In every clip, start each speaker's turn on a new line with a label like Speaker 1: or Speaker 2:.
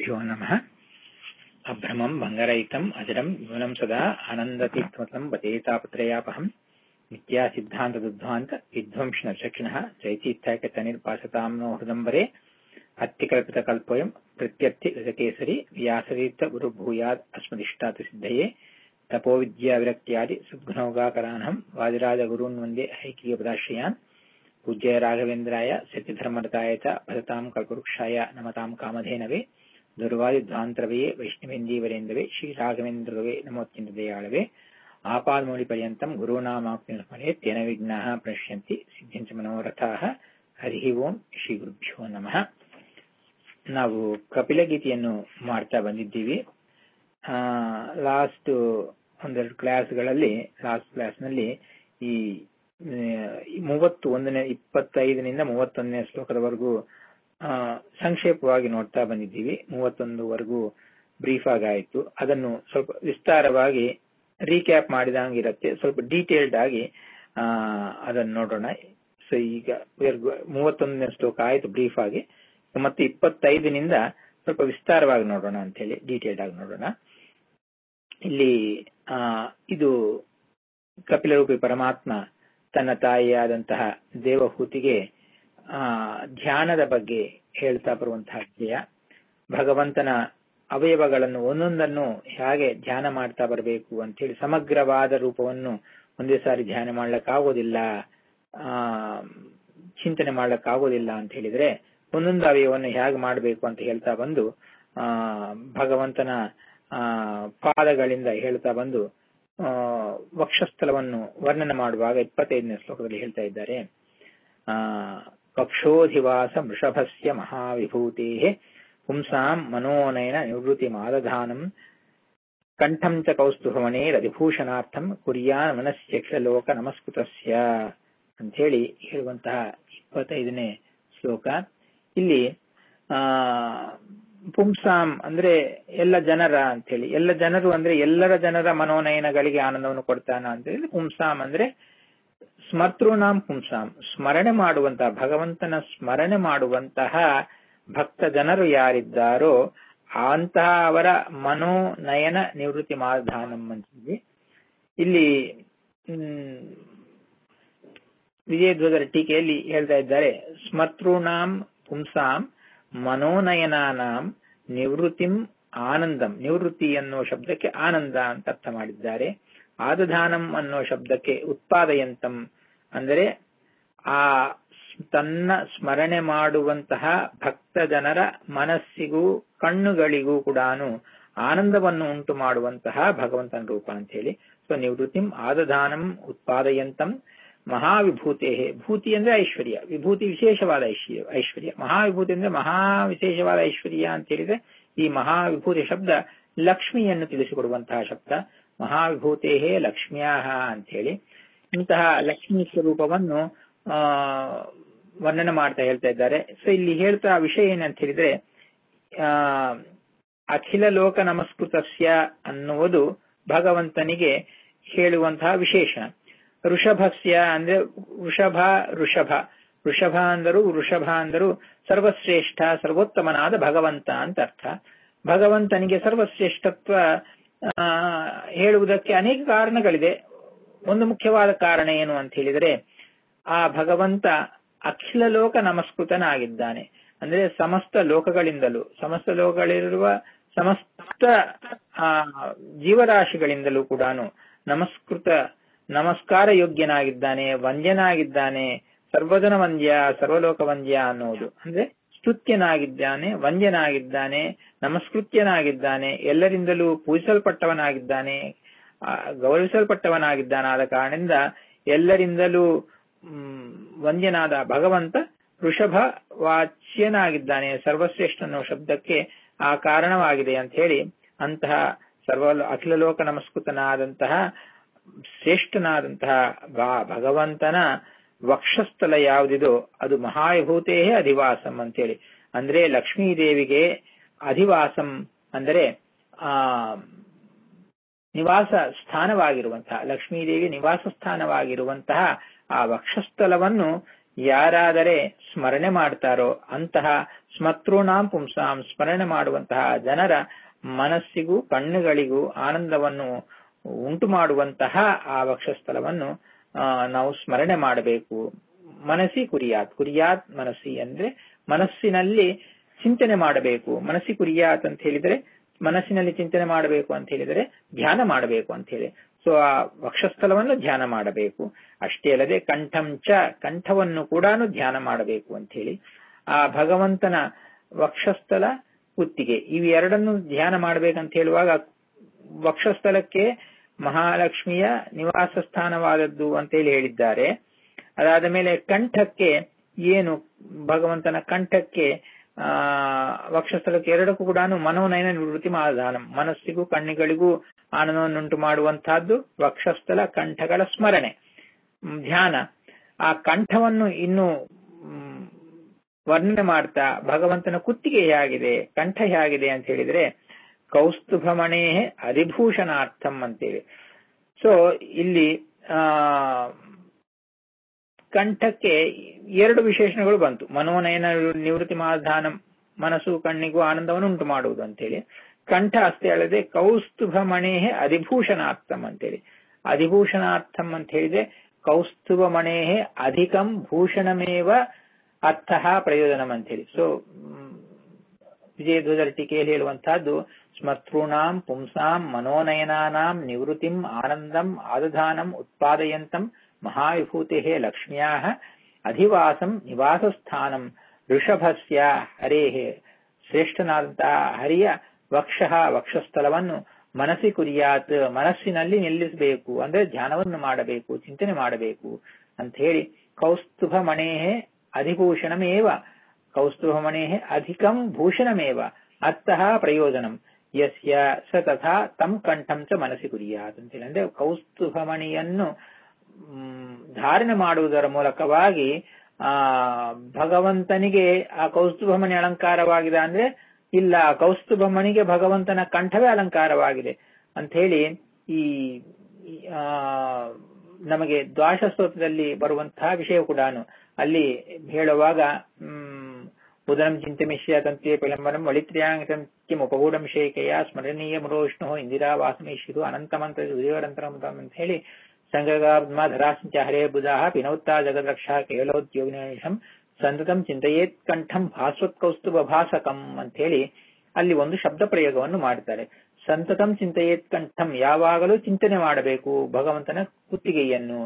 Speaker 1: श्रीगुरुभ्यो नमः अभ्रमम् भङ्गरहितम् अजरम् न्यूनम् सदा आनन्दतीर्थमतम् वदेतापत्रयापहम् नित्यासिद्धान्तदुद्ध्वान्त विध्वंसिनचक्षिणः चैतीत्याकतनिर्पासताम् नो हृदम्बरे अत्तिकल्पितकल्पोऽयम् प्रत्यर्थिगजकेसरी व्यासतीर्थगुरुभूयात् अस्मदिष्टात् सिद्धये तपोविद्याविरक्त्यादि सद्गुणौगाकरानहम् वादिराजगुरून् वन्दे हैकीयपदाश्रयान् पूज्य राघवेन्द्राय सत्यधर्मरताय च भजताम् कल्पवृक्षाय नमताम् कामधेनवे दुर्वादिध्वान्तरवये वैष्णवेन्दीवरेन्दवे श्रीराघवेन्द्रवे नमोऽत्यन्तदयाळवे आपादमौलिपर्यन्तम् गुरूणामाप्तिस्मरे तेन विघ्नाः प्रणश्यन्ति ಸಿದ್ಧಿಂಚ ಮನೋರಥಾಹ ಹರಿ ಓಂ ಶ್ರೀ ಗುರುಭ್ಯೋ ನಮಃ ನಾವು ಕಪಿಲಗೀತೆಯನ್ನು ಮಾಡ್ತಾ ಬಂದಿದ್ದೀವಿ ಲಾಸ್ಟ್ ಒಂದೆರಡು ಕ್ಲಾಸ್ಗಳಲ್ಲಿ ಲಾಸ್ಟ್ ಕ್ಲಾಸ್ನಲ್ಲಿ ಈ ಮೂವತ್ತು ಒಂದನೇ ಇಪ್ಪತ್ತೈದನಿಂದ ಮೂವತ್ತೊಂದನೇ ಶ್ಲೋಕದವರೆಗೂ ಸಂಕ್ಷೇಪವಾಗಿ ನೋಡ್ತಾ ಬಂದಿದ್ದೀವಿ ಮೂವತ್ತೊಂದುವರೆಗೂ ಬ್ರೀಫ್ ಆಗಾಯಿತು ಅದನ್ನು ಸ್ವಲ್ಪ ವಿಸ್ತಾರವಾಗಿ ರೀಕ್ಯಾಪ್ ಮಾಡಿದಂಗಿರತ್ತೆ ಸ್ವಲ್ಪ ಡೀಟೇಲ್ಡ್ ಆಗಿ ಅದನ್ನು ನೋಡೋಣ ಸೊ ಈಗ ಮೂವತ್ತೊಂದನೇ ಶ್ಲೋಕ ಆಯ್ತು ಬ್ರೀಫ್ ಆಗಿ ಮತ್ತೆ ಇಪ್ಪತ್ತೈದನಿಂದ ಸ್ವಲ್ಪ ವಿಸ್ತಾರವಾಗಿ ನೋಡೋಣ ಅಂತ ಹೇಳಿ ಡೀಟೇಲ್ಡ್ ಆಗಿ ನೋಡೋಣ ಇಲ್ಲಿ ಆ ಇದು ಕಪಿಲರೂಪಿ ಪರಮಾತ್ಮ ತನ್ನ ತಾಯಿಯಾದಂತಹ ದೇವಹೂತಿಗೆ ಆ ಧ್ಯಾನದ ಬಗ್ಗೆ ಹೇಳ್ತಾ ಬರುವಂತಹ ವಿಷಯ ಭಗವಂತನ ಅವಯವಗಳನ್ನು ಒಂದೊಂದನ್ನು ಹೇಗೆ ಧ್ಯಾನ ಮಾಡ್ತಾ ಬರಬೇಕು ಅಂತ ಹೇಳಿ ಸಮಗ್ರವಾದ ರೂಪವನ್ನು ಒಂದೇ ಸಾರಿ ಧ್ಯಾನ ಮಾಡ್ಲಿಕ್ಕಾಗೋದಿಲ್ಲ ಆ ಚಿಂತನೆ ಮಾಡ್ಲಿಕ್ಕಾಗೋದಿಲ್ಲ ಅಂತ ಹೇಳಿದ್ರೆ ಒಂದೊಂದು ಅವಯವವನ್ನು ಹೇಗೆ ಮಾಡಬೇಕು ಅಂತ ಹೇಳ್ತಾ ಬಂದು ಆ ಭಗವಂತನ ಆ ಪಾದಗಳಿಂದ ಹೇಳ್ತಾ ಬಂದು ಆ ವಕ್ಷಸ್ಥಲವನ್ನು ವರ್ಣನೆ ಮಾಡುವಾಗ ಇಪ್ಪತ್ತೈದನೇ ಶ್ಲೋಕದಲ್ಲಿ ಹೇಳ್ತಾ ಇದ್ದಾರೆ ಆ ಕಕ್ಷೋಧಿವಾಸ ವೃಷಭಸ್ಯ ಮಹಾವಿಭೂತೆ ಪುಂಸಾಂ ಮನೋನಯನ ನಿವೃತ್ತಿ ಮಾದಧಾನಂ ಕಂಠಂ ಚ ಕೌಸ್ತುಭಮಣೇರಧಿಭೂಷಣಾರ್ಥಂ ಕುರ್ಯಾನ್ ಮನಸ್ಯಕ್ಷಲೋಕ ನಮಸ್ಕೃತಸ್ಯ ಅಂಥೇಳಿ ಹೇಳುವಂತಹ ಇಪ್ಪತ್ತೈದನೇ ಶ್ಲೋಕ ಇಲ್ಲಿ ಆ ಪುಂಸಾಂ ಅಂದ್ರೆ ಎಲ್ಲ ಜನರ ಅಂತೇಳಿ ಎಲ್ಲ ಜನರು ಅಂದ್ರೆ ಎಲ್ಲರ ಜನರ ಮನೋನಯನಗಳಿಗೆ ಆನಂದವನ್ನು ಕೊಡ್ತಾನ ಅಂತ ಹೇಳಿ ಪುಂಸಾಂ ಅಂದ್ರೆ ಸ್ಮರ್ತೃನಾಂ ಪುಂಸಾಂ ಸ್ಮರಣೆ ಮಾಡುವಂತಹ ಭಗವಂತನ ಸ್ಮರಣೆ ಮಾಡುವಂತಹ ಭಕ್ತ ಜನರು ಯಾರಿದ್ದಾರೋ ಅಂತಹ ಅವರ ಮನೋನಯನ ನಿವೃತ್ತಿ ಮಾಧಾನಂ ಅಂತೀವಿ ಇಲ್ಲಿ ಹ್ಮ್ ವಿಜಯಧ್ವಜರ ಟೀಕೆಯಲ್ಲಿ ಹೇಳ್ತಾ ಇದ್ದಾರೆ ಸ್ಮರ್ತೃನಾಂ ಪುಂಸಾಂ ಮನೋನಯನಾನಾಂ ನಿವೃತ್ತಿಂ ಆನಂದಂ ನಿವೃತ್ತಿ ಅನ್ನೋ ಶಬ್ದಕ್ಕೆ ಆನಂದ ಅಂತ ಅರ್ಥ ಮಾಡಿದ್ದಾರೆ ಆದಧಾನಂ ಅನ್ನೋ ಶಬ್ದಕ್ಕೆ ಉತ್ಪಾದಯಂತಂ ಅಂದರೆ ಆ ತನ್ನ ಸ್ಮರಣೆ ಮಾಡುವಂತಹ ಭಕ್ತ ಜನರ ಮನಸ್ಸಿಗೂ ಕಣ್ಣುಗಳಿಗೂ ಕೂಡ ಆನಂದವನ್ನು ಉಂಟು ಮಾಡುವಂತಹ ಭಗವಂತನ ರೂಪ ಅಂತ ಹೇಳಿ ಸೊ ನಿವೃತ್ತಿಂ ಆದಧಾನಂ ಉತ್ಪಾದಯಂತಂ ಮಹಾವಿಭೂತೆ ಭೂತಿ ಅಂದ್ರೆ ಐಶ್ವರ್ಯ ವಿಭೂತಿ ವಿಶೇಷವಾದ ಐಶ್ವರ್ಯ ಐಶ್ವರ್ಯ ಮಹಾವಿಭೂತಿ ಅಂದ್ರೆ ಮಹಾ ವಿಶೇಷವಾದ ಐಶ್ವರ್ಯ ಅಂತ ಹೇಳಿದ್ರೆ ಈ ಮಹಾವಿಭೂತಿ ಶಬ್ದ ಲಕ್ಷ್ಮಿಯನ್ನು ತಿಳಿಸಿಕೊಡುವಂತಹ ಶಬ್ದ ಮಹಾವಿಭೂತೆ ಲಕ್ಷ್ಮ್ಯಾ ಅಂತ ಹೇಳಿ ಇಂತಹ ಲಕ್ಷ್ಮೀ ಸ್ವರೂಪವನ್ನು ಆ ವರ್ಣನೆ ಮಾಡ್ತಾ ಹೇಳ್ತಾ ಇದ್ದಾರೆ ಸೊ ಇಲ್ಲಿ ಹೇಳ್ತಾ ವಿಷಯ ಏನಂತ ಹೇಳಿದ್ರೆ ಆ ಅಖಿಲ ಲೋಕ ನಮಸ್ಕೃತಸ್ಯ ಅನ್ನುವುದು ಭಗವಂತನಿಗೆ ಹೇಳುವಂತಹ ವಿಶೇಷಣ ಋಷಭಸ್ಯ ಅಂದ್ರೆ ವೃಷಭ ಋಷಭ ವೃಷಭ ಅಂದರು ವೃಷಭ ಅಂದರು ಸರ್ವಶ್ರೇಷ್ಠ ಸರ್ವೋತ್ತಮನಾದ ಭಗವಂತ ಅಂತ ಅರ್ಥ ಭಗವಂತನಿಗೆ ಸರ್ವಶ್ರೇಷ್ಠತ್ವ ಹೇಳುವುದಕ್ಕೆ ಅನೇಕ ಕಾರಣಗಳಿದೆ ಒಂದು ಮುಖ್ಯವಾದ ಕಾರಣ ಏನು ಅಂತ ಹೇಳಿದರೆ ಆ ಭಗವಂತ ಅಖಿಲ ಲೋಕ ನಮಸ್ಕೃತನಾಗಿದ್ದಾನೆ ಅಂದ್ರೆ ಸಮಸ್ತ ಲೋಕಗಳಿಂದಲೂ ಸಮಸ್ತ ಲೋಕಗಳಿರುವ ಸಮಸ್ತ ಆ ಜೀವರಾಶಿಗಳಿಂದಲೂ ಕೂಡ ನಮಸ್ಕೃತ ನಮಸ್ಕಾರ ಯೋಗ್ಯನಾಗಿದ್ದಾನೆ ವಂದ್ಯನಾಗಿದ್ದಾನೆ ಸರ್ವಜನ ವಂದ್ಯ ಸರ್ವಲೋಕ ವಂದ್ಯ ಅನ್ನೋದು ಅಂದ್ರೆ ಸ್ತುತ್ಯನಾಗಿದ್ದಾನೆ ವಂದ್ಯನಾಗಿದ್ದಾನೆ ನಮಸ್ಕೃತ್ಯನಾಗಿದ್ದಾನೆ ಎಲ್ಲರಿಂದಲೂ ಪೂಜಿಸಲ್ಪಟ್ಟವನಾಗಿದ್ದಾನೆ ಗೌರವಿಸಲ್ಪಟ್ಟವನಾಗಿದ್ದಾನಾದ ಕಾರಣದಿಂದ ಎಲ್ಲರಿಂದಲೂ ವಂದ್ಯನಾದ ಭಗವಂತ ವೃಷಭ ವಾಚ್ಯನಾಗಿದ್ದಾನೆ ಸರ್ವಶ್ರೇಷ್ಠ ಅನ್ನೋ ಶಬ್ದಕ್ಕೆ ಆ ಕಾರಣವಾಗಿದೆ ಅಂತ ಹೇಳಿ ಅಂತಹ ಸರ್ವ ಅಖಿಲ ಲೋಕ ನಮಸ್ಕೃತನಾದಂತಹ ಶ್ರೇಷ್ಠನಾದಂತಹ ಭಗವಂತನ ವಕ್ಷಸ್ಥಲ ಯಾವುದಿದೋ ಅದು ಮಹಾವಿಭೂತೇ ಅಧಿವಾಸಂ ಅಂತೇಳಿ ಅಂದ್ರೆ ಲಕ್ಷ್ಮೀ ದೇವಿಗೆ ಅಧಿವಾಸಂ ಅಂದರೆ ಆ ನಿವಾಸ ಸ್ಥಾನವಾಗಿರುವಂತಹ ಲಕ್ಷ್ಮೀದೇವಿ ನಿವಾಸ ಸ್ಥಾನವಾಗಿರುವಂತಹ ಆ ವಕ್ಷಸ್ಥಲವನ್ನು ಯಾರಾದರೆ ಸ್ಮರಣೆ ಮಾಡ್ತಾರೋ ಅಂತಹ ಸ್ಮತೃಣಾಂ ಪುಂಸಾಂ ಸ್ಮರಣೆ ಮಾಡುವಂತಹ ಜನರ ಮನಸ್ಸಿಗೂ ಕಣ್ಣುಗಳಿಗೂ ಆನಂದವನ್ನು ಉಂಟು ಮಾಡುವಂತಹ ಆ ವಕ್ಷಸ್ಥಲವನ್ನು ನಾವು ಸ್ಮರಣೆ ಮಾಡಬೇಕು ಮನಸ್ಸಿ ಕುರಿಯಾತ್ ಕುರಿಯಾತ್ ಮನಸ್ಸಿ ಅಂದ್ರೆ ಮನಸ್ಸಿನಲ್ಲಿ ಚಿಂತನೆ ಮಾಡಬೇಕು ಮನಸ್ಸಿ ಕುರಿಯಾತ್ ಅಂತ ಹೇಳಿದರೆ ಮನಸ್ಸಿನಲ್ಲಿ ಚಿಂತನೆ ಮಾಡಬೇಕು ಅಂತ ಹೇಳಿದರೆ ಧ್ಯಾನ ಮಾಡಬೇಕು ಅಂತ ಹೇಳಿ ಸೊ ಆ ವಕ್ಷಸ್ಥಲವನ್ನು ಧ್ಯಾನ ಮಾಡಬೇಕು ಅಷ್ಟೇ ಅಲ್ಲದೆ ಕಂಠಂಚ ಕಂಠವನ್ನು ಕೂಡ ಧ್ಯಾನ ಮಾಡಬೇಕು ಅಂತ ಹೇಳಿ ಆ ಭಗವಂತನ ವಕ್ಷಸ್ಥಲ ಕುತ್ತಿಗೆ ಇವೆರಡನ್ನು ಧ್ಯಾನ ಮಾಡಬೇಕಂತ ಹೇಳುವಾಗ ವಕ್ಷಸ್ಥಲಕ್ಕೆ ಮಹಾಲಕ್ಷ್ಮಿಯ ನಿವಾಸ ಸ್ಥಾನವಾದದ್ದು ಅಂತೇಳಿ ಹೇಳಿದ್ದಾರೆ ಅದಾದ ಮೇಲೆ ಕಂಠಕ್ಕೆ ಏನು ಭಗವಂತನ ಕಂಠಕ್ಕೆ ಆ ವಕ್ಷಸ್ಥಲಕ್ಕೆ ಎರಡಕ್ಕೂ ಕೂಡ ಮನೋನಯನ ನಿವೃತ್ತಿ ಮಾಧಾನ ಮನಸ್ಸಿಗೂ ಕಣ್ಣಿಗಳಿಗೂ ಆನಂದವನ್ನುಂಟು ಮಾಡುವಂತಹದ್ದು ವಕ್ಷಸ್ಥಲ ಕಂಠಗಳ ಸ್ಮರಣೆ ಧ್ಯಾನ ಆ ಕಂಠವನ್ನು ಇನ್ನು ವರ್ಣನೆ ಮಾಡ್ತಾ ಭಗವಂತನ ಕುತ್ತಿಗೆ ಹೇಗಿದೆ ಕಂಠ ಹೇಗಿದೆ ಅಂತ ಹೇಳಿದ್ರೆ ಕೌಸ್ತುಭಮಣೇ ಅಧಿಭೂಷಣಾರ್ಥಂ ಅಂತೇಳಿ ಸೊ ಇಲ್ಲಿ ಆ ಕಂಠಕ್ಕೆ ಎರಡು ವಿಶೇಷಣಗಳು ಬಂತು ಮನೋನಯನ ನಿವೃತ್ತಿ ಮಾಧಾನ ಮನಸ್ಸು ಕಣ್ಣಿಗೂ ಆನಂದವನ್ನು ಉಂಟು ಮಾಡುವುದು ಅಂತೇಳಿ ಕಂಠ ಅಷ್ಟೇ ಅಲ್ಲದೆ ಕೌಸ್ತುಭಮಣೇ ಅಧಿಭೂಷಣಾರ್ಥಂ ಅಂತೇಳಿ ಅಧಿಭೂಷಣಾರ್ಥಂ ಅಂತ ಹೇಳಿದ್ರೆ ಕೌಸ್ತುಭಮಣೇ ಅಧಿಕಂ ಭೂಷಣಮೇವ ಅರ್ಥ ಪ್ರಯೋಜನಂ ಅಂತೇಳಿ ಸೊ ವಿಜಯಧ್ವಜರ ಟೀಕೆಯಲ್ಲಿ ಹೇಳುವಂತಹದ್ದು ಸ್ಮರ್ತೃಣಾಂ ಪುಂಸಾಂ ಮನೋನಯನಾನಾಂ ನಿವೃತ್ತಿಂ ಆನಂದಂ ಆದಧಾನಂ ಉತ್ಪಾದಯಂತಂ ಮಹಾವಿಭೂತೆ ಲಕ್ಷ್ಮ್ಯಾ ಅಧಿವಾಸಂ ನಿವಾಸಸ್ಥಾನಂ ಋಷಭಸ್ಯ ಹರೇಹೇ ಶ್ರೇಷ್ಠನಾದಂತಹ ಹರಿಯ ವಕ್ಷ ವಕ್ಷಸ್ಥಲವನ್ನು ಮನಸ್ಸಿ ಕುರಿಯಾತ್ ಮನಸ್ಸಿನಲ್ಲಿ ನಿಲ್ಲಿಸಬೇಕು ಅಂದ್ರೆ ಧ್ಯಾನವನ್ನು ಮಾಡಬೇಕು ಚಿಂತನೆ ಮಾಡಬೇಕು ಅಂತ ಹೇಳಿ ಕೌಸ್ತುಭ ಮಣೇಹೆ ಅಧಿಭೂಷಣಮೇವ ಕೌಸ್ತುಭ ಮಣೇಹೆ ಅಧಿಕಂ ಭೂಷಣಮೇವ ಅರ್ಥಃ ಪ್ರಯೋಜನಂ ಯಸ್ಯ ಸ ತಥಾ ತಂ ಕಂಠಂ ಚ ಮನಸ್ಸಿ ಕುರಿಯಾತ್ ಅಂತೇಳಿ ಅಂದ್ರೆ ಕೌಸ್ತುಭ ಮಣಿಯನ್ನು ಧಾರಣೆ ಮಾಡುವುದರ ಮೂಲಕವಾಗಿ ಆ ಭಗವಂತನಿಗೆ ಆ ಕೌಸ್ತುಭಮಣಿ ಅಲಂಕಾರವಾಗಿದೆ ಅಂದ್ರೆ ಇಲ್ಲ ಕೌಸ್ತುಭಮಣಿಗೆ ಭಗವಂತನ ಕಂಠವೇ ಅಲಂಕಾರವಾಗಿದೆ ಅಂತ ಹೇಳಿ ಈ ಆ ನಮಗೆ ದ್ವಾಶ ಸ್ತೋತ್ರದಲ್ಲಿ ಬರುವಂತಹ ವಿಷಯ ಕೂಡ ಅಲ್ಲಿ ಹೇಳುವಾಗ ಹ್ಮ್ ಉದರಂ ಚಿಂತಮಿಷ್ಯ ತಂತ್ರಿಯ ಪಿಳಂಬರಂ ವಳಿತ್ರ್ಯಾಂಗಂ ಉಪಗೂಢಂ ಶೇಖೆಯ ಸ್ಮರಣೀಯ ಮರೋಷ್ಣು ಇಂದಿರಾ ವಾಸಮೇಶ್ವರು ಅನಂತಮಂತ್ರ ಉದಯರಂತರಂ ಅಂತ ಹೇಳಿ ಸಂಗಗಾಧರಾಸಂಚ ಹರೇ ಬುಧಾಹ ಪಿನೌತ್ತಾ ಜಗದ್ರಕ್ಷಾ ಕೇಳೋದ್ಯೋಗಿನೇಶಂ ಸಂತತಂ ಚಿಂತೆಯೇತ್ ಕಂಠಂ ಭಾಸ್ವತ್ ಕೌಸ್ತುಭ ಭಾಸಕಂ ಅಂತ ಹೇಳಿ ಅಲ್ಲಿ ಒಂದು ಶಬ್ದ ಪ್ರಯೋಗವನ್ನು ಮಾಡ್ತಾರೆ ಸಂತತಂ ಚಿಂತೆಯೇತ್ ಕಂಠಂ ಯಾವಾಗಲೂ ಚಿಂತನೆ ಮಾಡಬೇಕು ಭಗವಂತನ ಕುತ್ತಿಗೆಯನ್ನು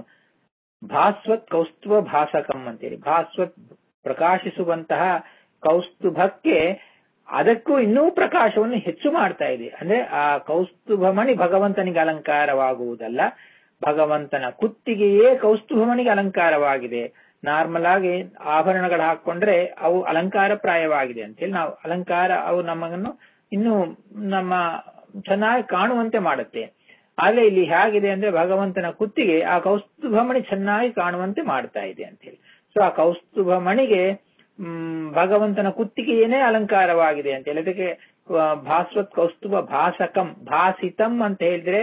Speaker 1: ಭಾಸ್ವತ್ ಕೌಸ್ತುಭ ಭಾಸಕಂ ಅಂತೇಳಿ ಭಾಸ್ವತ್ ಪ್ರಕಾಶಿಸುವಂತಹ ಕೌಸ್ತುಭಕ್ಕೆ ಅದಕ್ಕೂ ಇನ್ನೂ ಪ್ರಕಾಶವನ್ನು ಹೆಚ್ಚು ಮಾಡ್ತಾ ಇದೆ ಅಂದ್ರೆ ಆ ಕೌಸ್ತುಭಮಣಿ ಭಗವಂತನಿಗೆ ಅಲಂಕಾರವಾಗುವುದಲ್ಲ ಭಗವಂತನ ಕುತ್ತಿಗೆಯೇ ಕೌಸ್ತುಭಮಣಿಗೆ ಅಲಂಕಾರವಾಗಿದೆ ನಾರ್ಮಲ್ ಆಗಿ ಆಭರಣಗಳು ಹಾಕೊಂಡ್ರೆ ಅವು ಅಲಂಕಾರ ಪ್ರಾಯವಾಗಿದೆ ಅಂತೇಳಿ ನಾವು ಅಲಂಕಾರ ಅವು ನಮ್ಮನ್ನು ಇನ್ನು ನಮ್ಮ ಚೆನ್ನಾಗಿ ಕಾಣುವಂತೆ ಮಾಡುತ್ತೆ ಆದ್ರೆ ಇಲ್ಲಿ ಹೇಗಿದೆ ಅಂದ್ರೆ ಭಗವಂತನ ಕುತ್ತಿಗೆ ಆ ಕೌಸ್ತುಭಮಣಿ ಚೆನ್ನಾಗಿ ಕಾಣುವಂತೆ ಮಾಡ್ತಾ ಇದೆ ಅಂತ ಹೇಳಿ ಸೊ ಆ ಕೌಸ್ತುಭಮಣಿಗೆ ಹ್ಮ್ ಭಗವಂತನ ಕುತ್ತಿಗೆಯೇನೇ ಅಲಂಕಾರವಾಗಿದೆ ಅಂತ ಹೇಳಿ ಅದಕ್ಕೆ ಭಾಸ್ವತ್ ಕೌಸ್ತುಭ ಭಾಸಕಂ ಭಾಸಿತಂ ಅಂತ ಹೇಳಿದ್ರೆ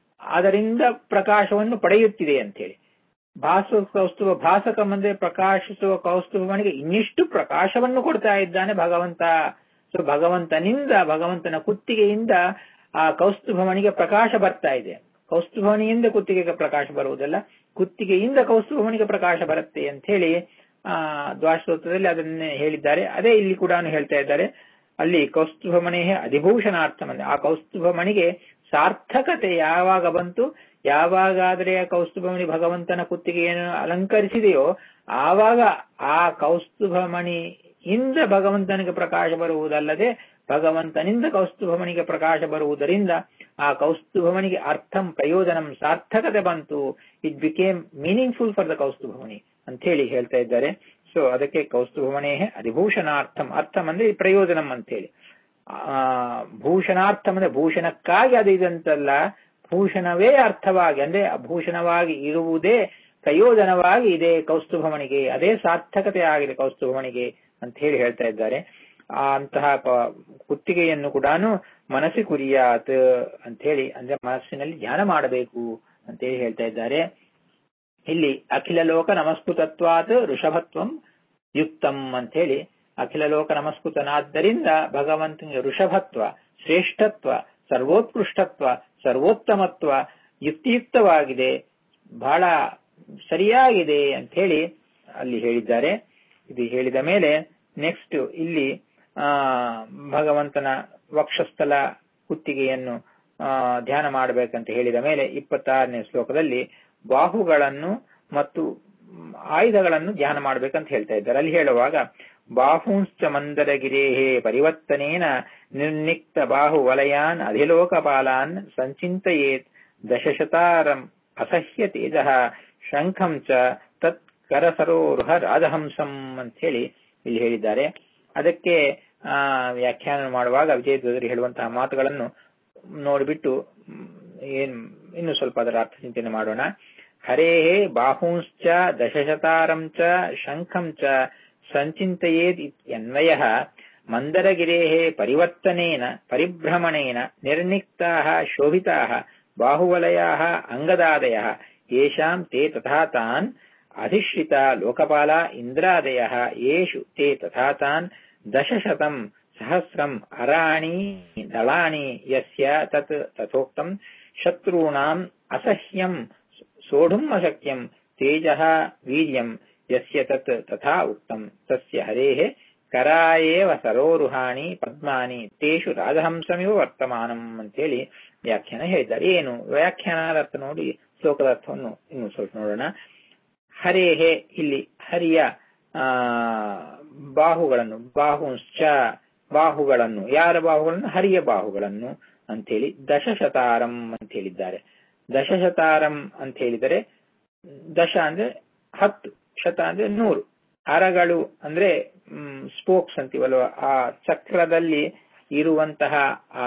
Speaker 1: ಅದರಿಂದ ಪ್ರಕಾಶವನ್ನು ಪಡೆಯುತ್ತಿದೆ ಅಂತ ಹೇಳಿ ಭಾಸ್ವ ಕೌಸ್ತುಭ ಭಾಸಕಂ ಅಂದ್ರೆ ಪ್ರಕಾಶಿಸುವ ಕೌಸ್ತುಭಮಣಿಗೆ ಇನ್ನಿಷ್ಟು ಪ್ರಕಾಶವನ್ನು ಕೊಡ್ತಾ ಇದ್ದಾನೆ ಭಗವಂತ ಸೊ ಭಗವಂತನಿಂದ ಭಗವಂತನ ಕುತ್ತಿಗೆಯಿಂದ ಆ ಕೌಸ್ತುಭಮಣಿಗೆ ಪ್ರಕಾಶ ಬರ್ತಾ ಇದೆ ಕೌಸ್ತುಭಮಣಿಯಿಂದ ಕುತ್ತಿಗೆಗೆ ಪ್ರಕಾಶ ಬರುವುದಲ್ಲ ಕುತ್ತಿಗೆಯಿಂದ ಕೌಸ್ತುಭಮಣಿಗೆ ಪ್ರಕಾಶ ಬರುತ್ತೆ ಅಂತ ಹೇಳಿ ಆ ದ್ವಾಶ್ರೋತ್ರದಲ್ಲಿ ಅದನ್ನೇ ಹೇಳಿದ್ದಾರೆ ಅದೇ ಇಲ್ಲಿ ಕೂಡ ಹೇಳ್ತಾ ಇದ್ದಾರೆ ಅಲ್ಲಿ ಕೌಸ್ತುಭಮಣಿ ಅಧಿಭೂಷಣಾರ್ಥ ಆ ಕೌಸ್ತುಭಮಣಿಗೆ ಸಾರ್ಥಕತೆ ಯಾವಾಗ ಬಂತು ಯಾವಾಗಾದ್ರೆ ಆ ಕೌಸ್ತುಭಮಣಿ ಭಗವಂತನ ಕುತ್ತಿಗೆಯನ್ನು ಅಲಂಕರಿಸಿದೆಯೋ ಆವಾಗ ಆ ಕೌಸ್ತುಭಮಣಿಯಿಂದ ಭಗವಂತನಿಗೆ ಪ್ರಕಾಶ ಬರುವುದಲ್ಲದೆ ಭಗವಂತನಿಂದ ಕೌಸ್ತುಭಮಣಿಗೆ ಪ್ರಕಾಶ ಬರುವುದರಿಂದ ಆ ಕೌಸ್ತುಭಮಣಿಗೆ ಅರ್ಥಂ ಪ್ರಯೋಜನಂ ಸಾರ್ಥಕತೆ ಬಂತು it became meaningful for the Kaustubhamani ಅಂತ ಹೇಳಿ ಹೇಳ್ತಾ ಇದ್ದಾರೆ ಸೊ ಅದಕ್ಕೆ ಕೌಸ್ತುಭಮಣೇ ಅಧಿಭೂಷಣಾರ್ಥಂ ಅರ್ಥಂ ಅಂದ್ರೆ ಪ್ರಯೋಜನಂ ಅಂತ ಹೇಳಿ ಆ ಭೂಷಣಾರ್ಥಂ ಅಂದ್ರೆ ಭೂಷಣಕ್ಕಾಗಿ ಅದು ಇದಂತಲ್ಲ ಭೂಷಣವೇ ಅರ್ಥವಾಗಿ ಅಂದ್ರೆ ಭೂಷಣವಾಗಿ ಇರುವುದೇ ಪ್ರಯೋಜನವಾಗಿ ಇದೆ ಕೌಸ್ತುಭಮಣಿಗೆ ಅದೇ ಸಾರ್ಥಕತೆ ಆಗಿದೆ ಕೌಸ್ತುಭಮಣಿಗೆ ಅಂತ ಹೇಳಿ ಹೇಳ್ತಾ ಇದ್ದಾರೆ ಆ ಅಂತಹ ಕುತ್ತಿಗೆಯನ್ನು ಕೂಡ ಮನಸ್ಸಿ ಕುರಿಯಾತ್ ಅಂತ ಹೇಳಿ ಅಂದ್ರೆ ಮನಸ್ಸಿನಲ್ಲಿ ಧ್ಯಾನ ಮಾಡಬೇಕು ಅಂತ ಹೇಳಿ ಹೇಳ್ತಾ ಇದ್ದಾರೆ ಇಲ್ಲಿ ಅಖಿಲ ಲೋಕ ನಮಸ್ಕೃತತ್ವಾತ್ ಋಷಭತ್ವಂ ಯುಕ್ತಂ ಅಂತ ಹೇಳಿ ಅಖಿಲ ಲೋಕ ನಮಸ್ಕೃತನಾದ್ದರಿಂದ ಭಗವಂತನಿಗೆ ಋಷಭತ್ವ ಶ್ರೇಷ್ಠತ್ವ ಸರ್ವೋತ್ಕೃಷ್ಟತ್ವ ಸರ್ವೋತ್ತಮತ್ವ ಯುಕ್ತಿಯುಕ್ತವಾಗಿದೆ ಬಹಳ ಸರಿಯಾಗಿದೆ ಅಂತ ಹೇಳಿ ಅಲ್ಲಿ ಹೇಳಿದ್ದಾರೆ ಇದು ಹೇಳಿದ ಮೇಲೆ ನೆಕ್ಸ್ಟ್ ಇಲ್ಲಿ ಆ ಭಗವಂತನ ವಕ್ಷಸ್ಥಲ ಕುತ್ತಿಗೆಯನ್ನು ಆ ಧ್ಯಾನ ಮಾಡಬೇಕಂತ ಹೇಳಿದ ಮೇಲೆ ಇಪ್ಪತ್ತಾರನೇ ಶ್ಲೋಕದಲ್ಲಿ ಬಾಹುಗಳನ್ನು ಮತ್ತು ಆಯುಧಗಳನ್ನು ಧ್ಯಾನ ಮಾಡಬೇಕಂತ ಹೇಳ್ತಾ ಇದ್ದಾರೆ ಅಲ್ಲಿ ಹೇಳುವಾಗ ಬಾಹುಂಶ್ಚ ಮಂದರಗಿರೇಹೇ ಪರಿವರ್ತನೇನ ನಿರ್ನಿಕ್ತ ಬಾಹು ವಲಯಾನ್ ಅಧಿಲೋಕಪಾಲಾನ್ ಸಂಚಿಂತೆಯೇತ್ ದಶಶತಾರಂ ಅಸಹ್ಯ ತೇಜ ಶಂಖಂ ಚ ತತ್ ಕರಸರೋರುಹ ರಾಜಹಂಸಂ ಅಂತ ಹೇಳಿ ಇಲ್ಲಿ ಹೇಳಿದ್ದಾರೆ ಅದಕ್ಕೆ ಆ ವ್ಯಾಖ್ಯಾನ ಮಾಡುವಾಗ ವಿಜಯಧ್ವಜರು ಹೇಳುವಂತಹ ಮಾತುಗಳನ್ನು ನೋಡಿಬಿಟ್ಟು ಏನ್ ಇನ್ನು ಸ್ವಲ್ಪ ಅದರ ಅರ್ಥ ಚಿಂತನೆ ಮಾಡೋಣ ಹರೇ ಬಾಹುಂಶ್ಚ ದಶಶತಾರಂ ಚ ಶಂಖಂ ಚ ಸಂಚಿಂತೆಯೇದ್ ಇತ್ಯನ್ವಯ ಮಂದರಗಿರೇಃ ಪರಿವರ್ತನೇನ ಪರಿಭ್ರಮಣೇನ ನಿರ್ನಿಕ್ತಾಃ ಶೋಭಿತಾಃ ಬಾಹುವಲಯಾಃ ಅಂಗದಾದಯಃ ಯೇಷಾಂ ತೇ ತಥಾ ತಾನ್ ಅಧಿಶ್ರಿತ ಲೋಕಪಾಲ ಇಂದ್ರಾದಯಃ ಯೇಷು ತೇ ತಥಾ ತಾನ್ ದಶಶತಂ ಸಹಸ್ರಂ ಅರಾಣಿ ದಳಾನಿ ಯಸ್ಯ ತತ್ ತಥೋಕ್ತಂ ಶತ್ರುಣಾಂ ಅಸಹ್ಯಂ ಸೋಢುಂ ಅಶಕ್ಯಂ ತೇಜಃ ವೀರ್ಯಂ ಯಸ್ಯ ತತ್ ತಥಾ ಉಕ್ತಂ ತಸ್ಯ ಹರೇಃ ಕರಾಯೇವ ಸರೋರುಹಾಣಿ ಪದ್ಮಾನಿ ತೇಷು ರಾಜಹಂಸಮಿವ ವರ್ತಮಾನಂ ಅಂತೇಳಿ ವ್ಯಾಖ್ಯಾನ ಹೇಳಿದ್ದಾರೆ ಏನು ವ್ಯಾಖ್ಯಾನದ ಅರ್ಥ ನೋಡಿ ಶ್ಲೋಕದ ಅರ್ಥವನ್ನು ಇನ್ನು ಸ್ವಲ್ಪ ನೋಡೋಣ ಹರೇಹೆ ಇಲ್ಲಿ ಹರಿಯ ಆ ಬಾಹುಗಳನ್ನು ಬಾಹುಂಶ್ಚ ಬಾಹುಗಳನ್ನು ಯಾರ ಬಾಹುಗಳನ್ನು ಹರಿಯ ಬಾಹುಗಳನ್ನು ಅಂತೇಳಿ ದಶಶತಾರಂ ಅಂತ ಹೇಳಿದ್ದಾರೆ ದಶಶತಾರಂ ಅಂತ ಹೇಳಿದರೆ ದಶ ಅಂದ್ರೆ ಹತ್ತು ಶತ ಅಂದ್ರೆ ನೂರು ಅರಗಳು ಅಂದ್ರೆ ಸ್ಪೋಕ್ಸ್ ಅಂತೀವಲ್ವ ಆ ಚಕ್ರದಲ್ಲಿ ಇರುವಂತಹ ಆ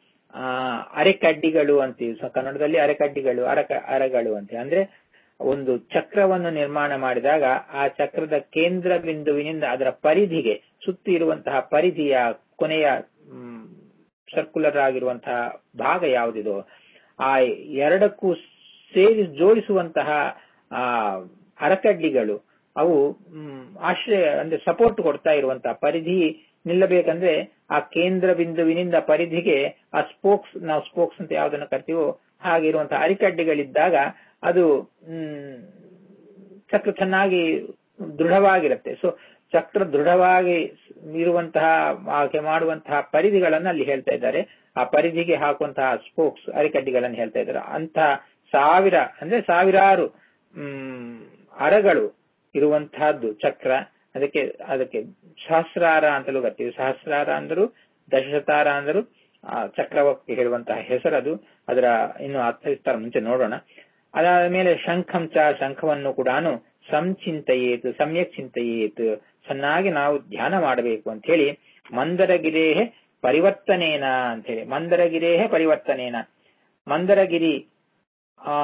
Speaker 1: ಅರೆಕಡ್ಡಿಗಳು ಅಂತೀವಿ ಕನ್ನಡದಲ್ಲಿ ಅರೆಕಡ್ಡಿಗಳು ಅರಕ ಅರಗಳು ಅಂತ ಅಂದ್ರೆ ಒಂದು ಚಕ್ರವನ್ನು ನಿರ್ಮಾಣ ಮಾಡಿದಾಗ ಆ ಚಕ್ರದ ಕೇಂದ್ರ ಬಿಂದುವಿನಿಂದ ಅದರ ಪರಿಧಿಗೆ ಸುತ್ತಿ ಇರುವಂತಹ ಪರಿಧಿಯ ಕೊನೆಯ ಸರ್ಕ್ಯುಲರ್ ಆಗಿರುವಂತಹ ಭಾಗ ಯಾವುದಿದೋ ಆ ಎರಡಕ್ಕೂ ಸೇರಿ ಜೋಡಿಸುವಂತಹ ಆ ಅರಕಡ್ಡಿಗಳು ಅವು ಆಶ್ರಯ ಅಂದ್ರೆ ಸಪೋರ್ಟ್ ಕೊಡ್ತಾ ಇರುವಂತಹ ಪರಿಧಿ ನಿಲ್ಲಬೇಕಂದ್ರೆ ಆ ಕೇಂದ್ರ ಬಿಂದುವಿನಿಂದ ಪರಿಧಿಗೆ ಆ ಸ್ಪೋಕ್ಸ್ ನಾವು ಸ್ಪೋಕ್ಸ್ ಅಂತ ಯಾವ್ದನ್ನ ಕರಿತೀವೋ ಹಾಗಿರುವಂತಹ ಅರಿಕಡ್ಡಿಗಳಿದ್ದಾಗ ಅದು ಹ್ಮ್ ಚಕ್ರ ಚೆನ್ನಾಗಿ ದೃಢವಾಗಿರುತ್ತೆ ಸೊ ಚಕ್ರ ದೃಢವಾಗಿ ಇರುವಂತಹ ಹಾಗೆ ಮಾಡುವಂತಹ ಪರಿಧಿಗಳನ್ನು ಅಲ್ಲಿ ಹೇಳ್ತಾ ಇದ್ದಾರೆ ಆ ಪರಿಧಿಗೆ ಹಾಕುವಂತಹ ಸ್ಪೋಕ್ಸ್ ಅರಿಕಡ್ಡಿಗಳನ್ನು ಹೇಳ್ತಾ ಇದ್ದಾರೆ ಅಂತಹ ಸಾವಿರ ಅಂದ್ರೆ ಸಾವಿರಾರು ಹ್ಮ್ ಅರಗಳು ಇರುವಂತಹದ್ದು ಚಕ್ರ ಅದಕ್ಕೆ ಅದಕ್ಕೆ ಸಹಸ್ರಾರ ಅಂತಲೂ ಕರಿತೀವಿ ಸಹಸ್ರಾರ ಅಂದರು ದಶಶತಾರ ಅಂದರು ಆ ಚಕ್ರವಕ್ಕೆ ಹೇಳುವಂತಹ ಹೆಸರದು ಅದರ ಇನ್ನು ಅರ್ಥ ವಿಸ್ತಾರ ಮುಂಚೆ ನೋಡೋಣ ಅದಾದ ಮೇಲೆ ಶಂಖಂಚ ಶಂಖವನ್ನು ಕೂಡ ಸಂಚಿಂತೆಯೇತು ಸಮ್ಯಕ್ ಚಿಂತೆಯೇತ್ ಚೆನ್ನಾಗಿ ನಾವು ಧ್ಯಾನ ಮಾಡಬೇಕು ಅಂತ ಹೇಳಿ ಮಂದರಗಿರೇಹೆ ಪರಿವರ್ತನೇನ ಅಂತ ಹೇಳಿ ಮಂದರಗಿರೇಹೆ ಪರಿವರ್ತನೇನ ಮಂದರಗಿರಿ ಆ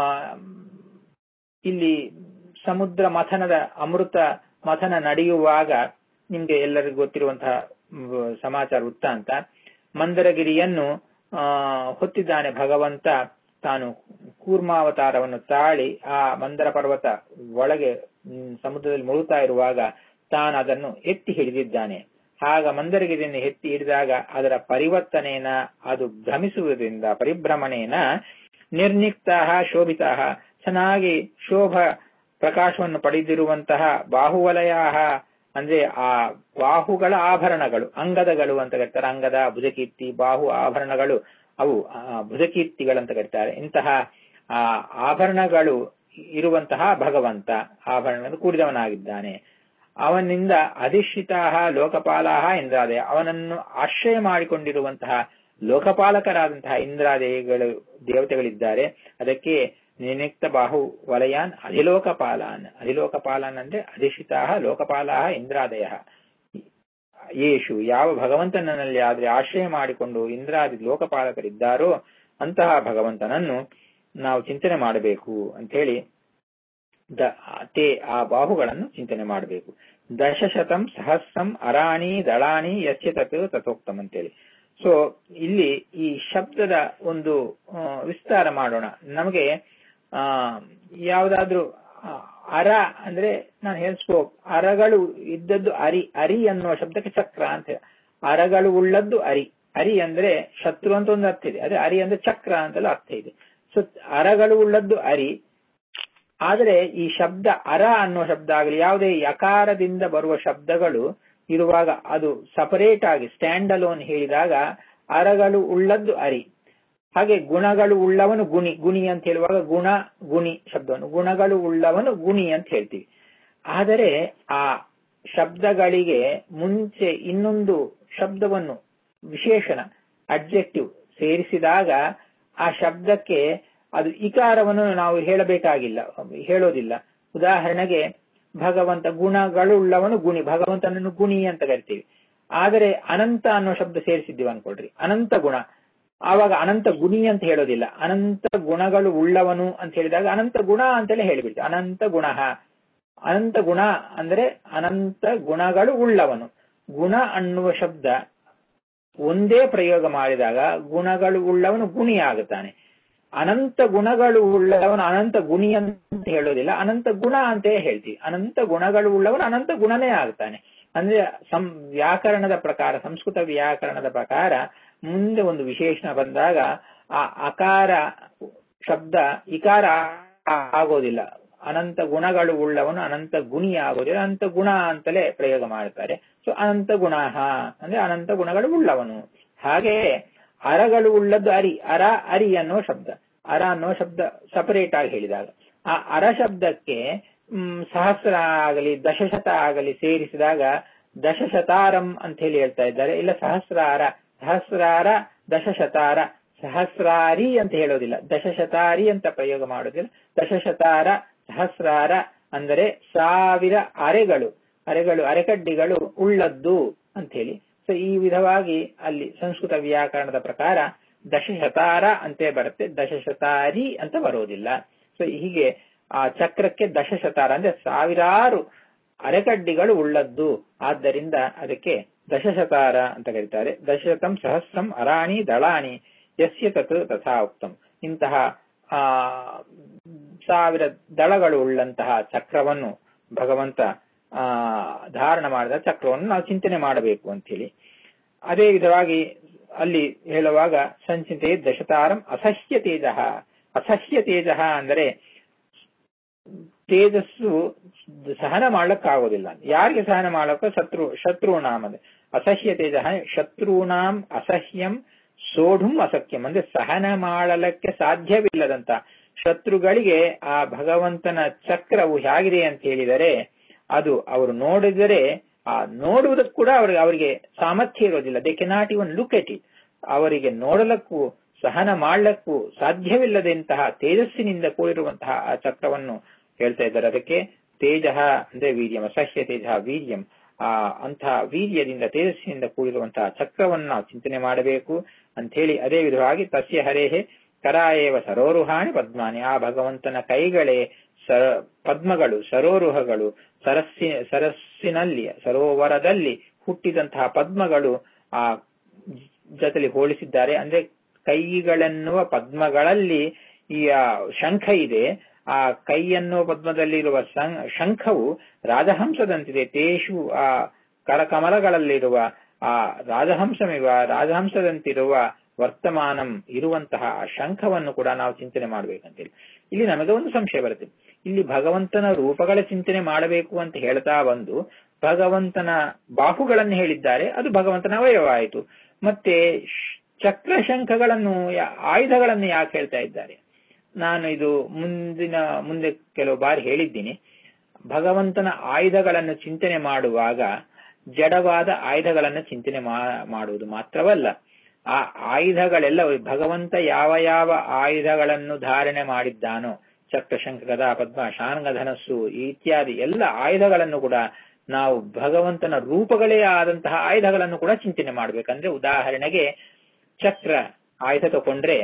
Speaker 1: ಇಲ್ಲಿ ಸಮುದ್ರ ಮಥನದ ಅಮೃತ ಮಥನ ನಡೆಯುವಾಗ ನಿಮ್ಗೆ ಎಲ್ಲರಿಗೂ ಗೊತ್ತಿರುವಂತಹ ಸಮಾಚಾರ ವೃತ್ತಾಂತ ಮಂದರಗಿರಿಯನ್ನು ಆ ಹೊತ್ತಿದ್ದಾನೆ ಭಗವಂತ ತಾನು ಕೂರ್ಮಾವತಾರವನ್ನು ತಾಳಿ ಆ ಮಂದರ ಪರ್ವತ ಒಳಗೆ ಸಮುದ್ರದಲ್ಲಿ ಮುಳುಗುತ್ತಾ ಇರುವಾಗ ತಾನು ಅದನ್ನು ಎತ್ತಿ ಹಿಡಿದಿದ್ದಾನೆ ಆಗ ಮಂದರಗಿರಿಯನ್ನು ಎತ್ತಿ ಹಿಡಿದಾಗ ಅದರ ಪರಿವರ್ತನೇನ ಅದು ಭ್ರಮಿಸುವುದರಿಂದ ಪರಿಭ್ರಮಣೇನ ನಿರ್ನಿಕ್ತಾ ಶೋಭಿತಾ ಚೆನ್ನಾಗಿ ಶೋಭ ಪ್ರಕಾಶವನ್ನು ಪಡೆದಿರುವಂತಹ ಬಾಹುವಲಯ ಅಂದ್ರೆ ಆ ಬಾಹುಗಳ ಆಭರಣಗಳು ಅಂಗದಗಳು ಅಂತ ಕರೀತಾರೆ ಅಂಗದ ಭುಜಕೀರ್ತಿ ಬಾಹು ಆಭರಣಗಳು ಅವು ಭುಜಕೀರ್ತಿಗಳಂತ ಕರೀತಾರೆ ಇಂತಹ ಆ ಆಭರಣಗಳು ಇರುವಂತಹ ಭಗವಂತ ಆಭರಣಗಳು ಕೂಡಿದವನಾಗಿದ್ದಾನೆ ಅವನಿಂದ ಅಧಿಷ್ಠಿತಾ ಲೋಕಪಾಲಾಹ ಇಂದ್ರಾದಯ ಅವನನ್ನು ಆಶ್ರಯ ಮಾಡಿಕೊಂಡಿರುವಂತಹ ಲೋಕಪಾಲಕರಾದಂತಹ ಇಂದ್ರಾದೇವಿಗಳು ದೇವತೆಗಳಿದ್ದಾರೆ ಅದಕ್ಕೆ ನಿನಿಕ್ತ ಬಾಹು ವಲಯಾನ್ ಅಧಿಲೋಕಪಾಲಾನ್ ಅಧಿಲೋಕಪಾಲಾನ್ ಅಂದ್ರೆ ಅಧಿಷ್ಠಿತಾ ಲೋಕಪಾಲಾ ಇಂದ್ರಾದಯ ಯೇಷು ಯಾವ ಭಗವಂತನಲ್ಲಿ ಆದ್ರೆ ಆಶ್ರಯ ಮಾಡಿಕೊಂಡು ಇಂದ್ರಾದಿ ಲೋಕಪಾಲಕರಿದ್ದಾರೋ ಅಂತಹ ಭಗವಂತನನ್ನು ನಾವು ಚಿಂತನೆ ಮಾಡಬೇಕು ಅಂತ ಹೇಳಿ ದ ತೇ ಆ ಬಾಹುಗಳನ್ನು ಚಿಂತನೆ ಮಾಡಬೇಕು ದಶಶತಂ ಸಹಸ್ರಂ ಅರಾಣಿ ದಳಾಣಿ ಯಸ್ಯ ತತ್ ತಥೋಕ್ತಂ ಅಂತೇಳಿ ಸೊ ಇಲ್ಲಿ ಈ ಶಬ್ದದ ಒಂದು ವಿಸ್ತಾರ ಮಾಡೋಣ ನಮಗೆ ಆ ಯಾವುದಾದ್ರೂ ಆ, ಅರ ಅಂದ್ರೆ ನಾನು ಹೇಳ್ಸ್ಕೋ ಅರಗಳು ಇದ್ದದ್ದು ಅರಿ ಅರಿ ಅನ್ನುವ ಶಬ್ದಕ್ಕೆ ಚಕ್ರ ಅಂತ ಹೇಳಿ ಅರಗಳು ಉಳ್ಳದ್ದು ಅರಿ ಅರಿ ಅಂದ್ರೆ ಶತ್ರು ಅಂತ ಒಂದು ಅರ್ಥ ಇದೆ ಅದೇ ಅರಿ ಅಂದ್ರೆ ಚಕ್ರ ಅಂತಲೂ ಅರ್ಥ ಇದೆ ಸೊ ಅರಗಳು ಉಳ್ಳದ್ದು ಅರಿ ಆದರೆ ಈ ಶಬ್ದ ಅರ ಅನ್ನೋ ಶಬ್ದ ಆಗಲಿ ಯಾವುದೇ ಯಕಾರದಿಂದ ಬರುವ ಶಬ್ದಗಳು ಇರುವಾಗ ಅದು ಸಪರೇಟ್ ಆಗಿ ಸ್ಟ್ಯಾಂಡ್ ಅಲೋನ್ ಹೇಳಿದಾಗ ಅರಗಳು ಉಳ್ಳದ್ದು ಅರಿ ಹಾಗೆ ಗುಣಗಳು ಉಳ್ಳವನು ಗುಣಿ ಗುಣಿ ಅಂತ ಹೇಳುವಾಗ ಗುಣ ಗುಣಿ ಶಬ್ದವನ್ನು ಗುಣಗಳು ಉಳ್ಳವನು ಗುಣಿ ಅಂತ ಹೇಳ್ತೀವಿ ಆದರೆ ಆ ಶಬ್ದಗಳಿಗೆ ಮುಂಚೆ ಇನ್ನೊಂದು ಶಬ್ದವನ್ನು ವಿಶೇಷಣ ಅಡ್ಜೆಕ್ಟಿವ್ ಸೇರಿಸಿದಾಗ ಆ ಶಬ್ದಕ್ಕೆ ಅದು ಇಕಾರವನ್ನು ನಾವು ಹೇಳಬೇಕಾಗಿಲ್ಲ ಹೇಳೋದಿಲ್ಲ ಉದಾಹರಣೆಗೆ ಭಗವಂತ ಗುಣಗಳುಳ್ಳವನು ಗುಣಿ ಭಗವಂತನನ್ನು ಗುಣಿ ಅಂತ ಕರಿತೀವಿ ಆದರೆ ಅನಂತ ಅನ್ನೋ ಶಬ್ದ ಸೇರಿಸಿದ್ದೀವಿ ಅನ್ಕೊಳ್ರಿ ಅನಂತ ಗುಣ ಆವಾಗ ಅನಂತ ಗುಣಿ ಅಂತ ಹೇಳೋದಿಲ್ಲ ಅನಂತ ಗುಣಗಳು ಉಳ್ಳವನು ಅಂತ ಹೇಳಿದಾಗ ಅನಂತ ಗುಣ ಅಂತಲೇ ಹೇಳಿಬಿಡ್ತೀವಿ ಅನಂತ ಗುಣ ಅನಂತ ಗುಣ ಅಂದ್ರೆ ಅನಂತ ಗುಣಗಳು ಉಳ್ಳವನು ಗುಣ ಅನ್ನುವ ಶಬ್ದ ಒಂದೇ ಪ್ರಯೋಗ ಮಾಡಿದಾಗ ಗುಣಗಳು ಉಳ್ಳವನು ಗುಣಿ ಆಗುತ್ತಾನೆ ಅನಂತ ಗುಣಗಳು ಉಳ್ಳವನು ಅನಂತ ಗುಣಿ ಅಂತ ಹೇಳೋದಿಲ್ಲ ಅನಂತ ಗುಣ ಅಂತೇ ಹೇಳ್ತೀವಿ ಅನಂತ ಗುಣಗಳು ಉಳ್ಳವನು ಅನಂತ ಗುಣನೇ ಆಗ್ತಾನೆ ಅಂದ್ರೆ ಸಂ ವ್ಯಾಕರಣದ ಪ್ರಕಾರ ಸಂಸ್ಕೃತ ವ್ಯಾಕರಣದ ಪ್ರಕಾರ ಮುಂದೆ ಒಂದು ವಿಶೇಷಣ ಬಂದಾಗ ಆ ಅಕಾರ ಶಬ್ದ ಇಕಾರ ಆಗೋದಿಲ್ಲ ಅನಂತ ಗುಣಗಳು ಉಳ್ಳವನು ಅನಂತ ಗುಣಿ ಆಗೋದಿಲ್ಲ ಅನಂತ ಗುಣ ಅಂತಲೇ ಪ್ರಯೋಗ ಮಾಡ್ತಾರೆ ಸೊ ಅನಂತ ಗುಣ ಅಂದ್ರೆ ಅನಂತ ಗುಣಗಳು ಉಳ್ಳವನು ಹಾಗೆ ಅರಗಳು ಉಳ್ಳದ್ದು ಅರಿ ಅರ ಅರಿ ಅನ್ನೋ ಶಬ್ದ ಅರ ಅನ್ನೋ ಶಬ್ದ ಸಪರೇಟ್ ಆಗಿ ಹೇಳಿದಾಗ ಆ ಅರ ಶಬ್ದಕ್ಕೆ ಹ್ಮ್ ಸಹಸ್ರ ಆಗಲಿ ದಶಶತ ಆಗಲಿ ಸೇರಿಸಿದಾಗ ದಶಶತಾರಂ ಅಂತ ಹೇಳಿ ಹೇಳ್ತಾ ಇದ್ದಾರೆ ಇಲ್ಲ ಸಹಸ್ರಾರ ಸಹಸ್ರಾರ ದಶಶತಾರ ಸಹಸ್ರಾರಿ ಅಂತ ಹೇಳೋದಿಲ್ಲ ದಶಶತಾರಿ ಅಂತ ಪ್ರಯೋಗ ಮಾಡೋದಿಲ್ಲ ದಶಶತಾರ ಸಹಸ್ರಾರ ಅಂದರೆ ಸಾವಿರ ಅರೆಗಳು ಅರೆಗಳು ಅರೆಕಡ್ಡಿಗಳು ಉಳ್ಳದ್ದು ಅಂತ ಹೇಳಿ ಸೊ ಈ ವಿಧವಾಗಿ ಅಲ್ಲಿ ಸಂಸ್ಕೃತ ವ್ಯಾಕರಣದ ಪ್ರಕಾರ ದಶಶತಾರ ಅಂತೇ ಬರುತ್ತೆ ದಶಶತಾರಿ ಅಂತ ಬರೋದಿಲ್ಲ ಸೊ ಹೀಗೆ ಆ ಚಕ್ರಕ್ಕೆ ದಶಶತಾರ ಅಂದ್ರೆ ಸಾವಿರಾರು ಅರೆಕಡ್ಡಿಗಳು ಉಳ್ಳದ್ದು ಆದ್ದರಿಂದ ಅದಕ್ಕೆ ದಶಶತಾರ ಅಂತ ಕರೀತಾರೆ ದಶಶತಂ ಸಹಸ್ರಂ ಅರಾಣಿ ದಳಾಣಿ ಯಸ್ಯ ತತ್ ತಥಾ ಉಕ್ತಂ ಇಂತಹ ಆ ಸಾವಿರ ದಳಗಳು ಉಳ್ಳಂತಹ ಚಕ್ರವನ್ನು ಭಗವಂತ ಆ ಧಾರಣ ಮಾಡಿದ ಚಕ್ರವನ್ನು ನಾವು ಚಿಂತನೆ ಮಾಡಬೇಕು ಅಂತ ಹೇಳಿ ಅದೇ ವಿಧವಾಗಿ ಅಲ್ಲಿ ಹೇಳುವಾಗ ಸಂಚಿತೆ ದಶತಾರಂ ಅಸಹ್ಯ ತೇಜ ಅಸಹ್ಯ ತೇಜ ಅಂದರೆ ತೇಜಸ್ಸು ಸಹನ ಮಾಡ್ಲಕ್ಕಾಗೋದಿಲ್ಲ ಯಾರಿಗೆ ಸಹನ ಮಾಡಕ್ಕ ಶತ್ರು ಶತ್ರುನಾಮ್ ಅಂದ್ರೆ ಅಸಹ್ಯ ತೇಜ ಶತ್ರುನಾಂ ಅಸಹ್ಯಂ ಸೋಢುಂ ಅಸಖ್ಯಂ ಅಂದ್ರೆ ಸಹನ ಮಾಡಲಕ್ಕೆ ಸಾಧ್ಯವಿಲ್ಲದಂತ ಶತ್ರುಗಳಿಗೆ ಆ ಭಗವಂತನ ಚಕ್ರವು ಹೇಗಿದೆ ಅಂತ ಹೇಳಿದರೆ ಅದು ಅವರು ನೋಡಿದರೆ ಆ ನೋಡುವುದಕ್ಕೆ ಕೂಡ ಅವರಿಗೆ ಅವರಿಗೆ ಸಾಮರ್ಥ್ಯ ಇರೋದಿಲ್ಲ they cannot even look at it ಅವರಿಗೆ ನೋಡಲಕ್ಕೂ ಸಹನ ಮಾಡಲಕ್ಕೂ ಸಾಧ್ಯವಿಲ್ಲದಂತಹ ತೇಜಸ್ಸಿನಿಂದ ಕೂಡಿರುವಂತಹ ಆ ಚಕ್ರವನ್ನು ಹೇಳ್ತಾ ಇದ್ದಾರೆ ಅದಕ್ಕೆ ತೇಜ ಅಂದ್ರೆ ವೀರ್ಯಂ ಅಸಹ್ಯ ತೇಜ ವೀರ್ಯಂ ಆ ಅಂತಹ ವೀರ್ಯದಿಂದ ತೇಜಸ್ಸಿನಿಂದ ಕೂಡಿರುವಂತಹ ಚಕ್ರವನ್ನು ನಾವು ಚಿಂತನೆ ಮಾಡಬೇಕು ಅಂತ ಹೇಳಿ ಅದೇ ವಿಧವಾಗಿ ತಸ್ಯ ಹರೇಹೆ ಕರಾಯೇವ ಸರೋರುಹಾಣಿ ಪದ್ಮಾನಿ ಆ ಭಗವಂತನ ಕೈಗಳೇ ಸ ಪದ್ಮಗಳು ಸರೋರುಹಗಳು ಸರಸ್ಸಿ ಸರಸ್ಸಿನಲ್ಲಿ ಸರೋವರದಲ್ಲಿ ಹುಟ್ಟಿದಂತಹ ಪದ್ಮಗಳು ಆ ಜೊತೆಲಿ ಹೋಲಿಸಿದ್ದಾರೆ ಅಂದ್ರೆ ಕೈಗಳೆನ್ನುವ ಪದ್ಮಗಳಲ್ಲಿ ಈ ಶಂಖ ಇದೆ ಆ ಕೈ ಎನ್ನುವ ಪದ್ಮದಲ್ಲಿರುವ ಶಂಖವು ರಾಜಹಂಸದಂತಿದೆ ತೇಷು ಆ ಕರಕಮಲಗಳಲ್ಲಿರುವ ಆ ರಾಜಹಂಸಮಿವ ರಾಜಹಂಸದಂತಿರುವ ವರ್ತಮಾನಂ ಇರುವಂತಹ ಶಂಖವನ್ನು ಕೂಡ ನಾವು ಚಿಂತನೆ ಮಾಡಬೇಕಂತೇಳಿ ಇಲ್ಲಿ ನಮಗೆ ಒಂದು ಸಂಶಯ ಬರುತ್ತೆ ಇಲ್ಲಿ ಭಗವಂತನ ರೂಪಗಳ ಚಿಂತನೆ ಮಾಡಬೇಕು ಅಂತ ಹೇಳ್ತಾ ಬಂದು ಭಗವಂತನ ಬಾಹುಗಳನ್ನು ಹೇಳಿದ್ದಾರೆ ಅದು ಭಗವಂತನ ಅವಯವ ಆಯಿತು ಮತ್ತೆ ಚಕ್ರ ಶಂಖಗಳನ್ನು ಆಯುಧಗಳನ್ನು ಯಾಕೆ ಹೇಳ್ತಾ ಇದ್ದಾರೆ ನಾನು ಇದು ಮುಂದಿನ ಮುಂದೆ ಕೆಲವು ಬಾರಿ ಹೇಳಿದ್ದೀನಿ ಭಗವಂತನ ಆಯುಧಗಳನ್ನು ಚಿಂತನೆ ಮಾಡುವಾಗ ಜಡವಾದ ಆಯುಧಗಳನ್ನು ಚಿಂತನೆ ಮಾಡುವುದು ಮಾತ್ರವಲ್ಲ ಆ ಆಯುಧಗಳೆಲ್ಲ ಭಗವಂತ ಯಾವ ಯಾವ ಆಯುಧಗಳನ್ನು ಧಾರಣೆ ಮಾಡಿದ್ದಾನೋ ಚಕ್ರಶಂಕ ಗದಾ ಪದ್ಮ ಶಾನಂಗಧನಸ್ಸು ಇತ್ಯಾದಿ ಎಲ್ಲ ಆಯುಧಗಳನ್ನು ಕೂಡ ನಾವು ಭಗವಂತನ ರೂಪಗಳೇ ಆದಂತಹ ಆಯುಧಗಳನ್ನು ಕೂಡ ಚಿಂತನೆ ಮಾಡ್ಬೇಕಂದ್ರೆ ಉದಾಹರಣೆಗೆ ಚಕ್ರ ಆಯುಧ ತಗೊಂಡ್ರೆ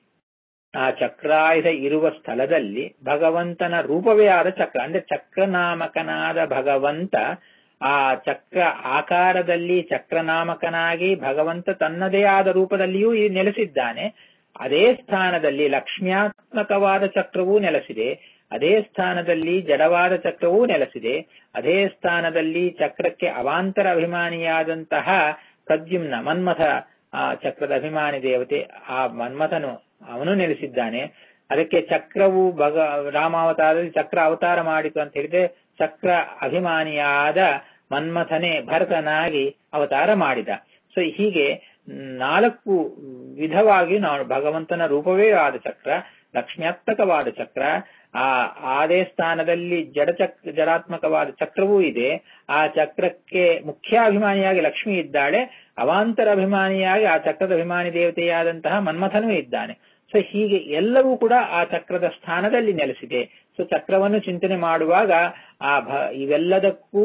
Speaker 1: ಆ ಚಕ್ರಾಯುಧ ಇರುವ ಸ್ಥಳದಲ್ಲಿ ಭಗವಂತನ ರೂಪವೇ ಆದ ಚಕ್ರ ಅಂದ್ರೆ ಚಕ್ರನಾಮಕನಾದ ಭಗವಂತ ಆ ಚಕ್ರ ಆಕಾರದಲ್ಲಿ ಚಕ್ರನಾಮಕನಾಗಿ ಭಗವಂತ ತನ್ನದೇ ಆದ ರೂಪದಲ್ಲಿಯೂ ನೆಲೆಸಿದ್ದಾನೆ ಅದೇ ಸ್ಥಾನದಲ್ಲಿ ಲಕ್ಷ್ಮ್ಯಾತ್ಮಕವಾದ ಚಕ್ರವೂ ನೆಲೆಸಿದೆ ಅದೇ ಸ್ಥಾನದಲ್ಲಿ ಜಡವಾದ ಚಕ್ರವೂ ನೆಲೆಸಿದೆ ಅದೇ ಸ್ಥಾನದಲ್ಲಿ ಚಕ್ರಕ್ಕೆ ಅವಾಂತರ ಅಭಿಮಾನಿಯಾದಂತಹ ಪ್ರದ್ಯುಮ್ನ ಮನ್ಮಥ ಆ ಚಕ್ರದ ಅಭಿಮಾನಿ ದೇವತೆ ಆ ಮನ್ಮಥನು ಅವನು ನೆಲೆಸಿದ್ದಾನೆ ಅದಕ್ಕೆ ಚಕ್ರವು ಭಗ ರಾಮಾವತಾರದಲ್ಲಿ ಚಕ್ರ ಅವತಾರ ಮಾಡಿತು ಅಂತ ಹೇಳಿದ್ರೆ ಚಕ್ರ ಅಭಿಮಾನಿಯಾದ ಮನ್ಮಥನೇ ಭರತನಾಗಿ ಅವತಾರ ಮಾಡಿದ ಸೊ ಹೀಗೆ ನಾಲ್ಕು ವಿಧವಾಗಿ ನಾವು ಭಗವಂತನ ರೂಪವೇ ಆದ ಚಕ್ರ ಲಕ್ಷ್ಮ್ಯಾತ್ಮಕವಾದ ಚಕ್ರ ಆ ಅದೇ ಸ್ಥಾನದಲ್ಲಿ ಜಡ ಚಕ್ ಜಡಾತ್ಮಕವಾದ ಚಕ್ರವೂ ಇದೆ ಆ ಚಕ್ರಕ್ಕೆ ಮುಖ್ಯಾಭಿಮಾನಿಯಾಗಿ ಲಕ್ಷ್ಮಿ ಇದ್ದಾಳೆ ಅವಾಂತರ ಅಭಿಮಾನಿಯಾಗಿ ಆ ಚಕ್ರದ ಅಭಿಮಾನಿ ದೇವತೆಯಾದಂತಹ ಮನ್ಮಥನೂ ಇದ್ದಾನೆ ಸೊ ಹೀಗೆ ಎಲ್ಲವೂ ಕೂಡ ಆ ಚಕ್ರದ ಸ್ಥಾನದಲ್ಲಿ ನೆಲೆಸಿದೆ ಸೊ ಚಕ್ರವನ್ನು ಚಿಂತನೆ ಮಾಡುವಾಗ ಆ ಭ ಇವೆಲ್ಲದಕ್ಕೂ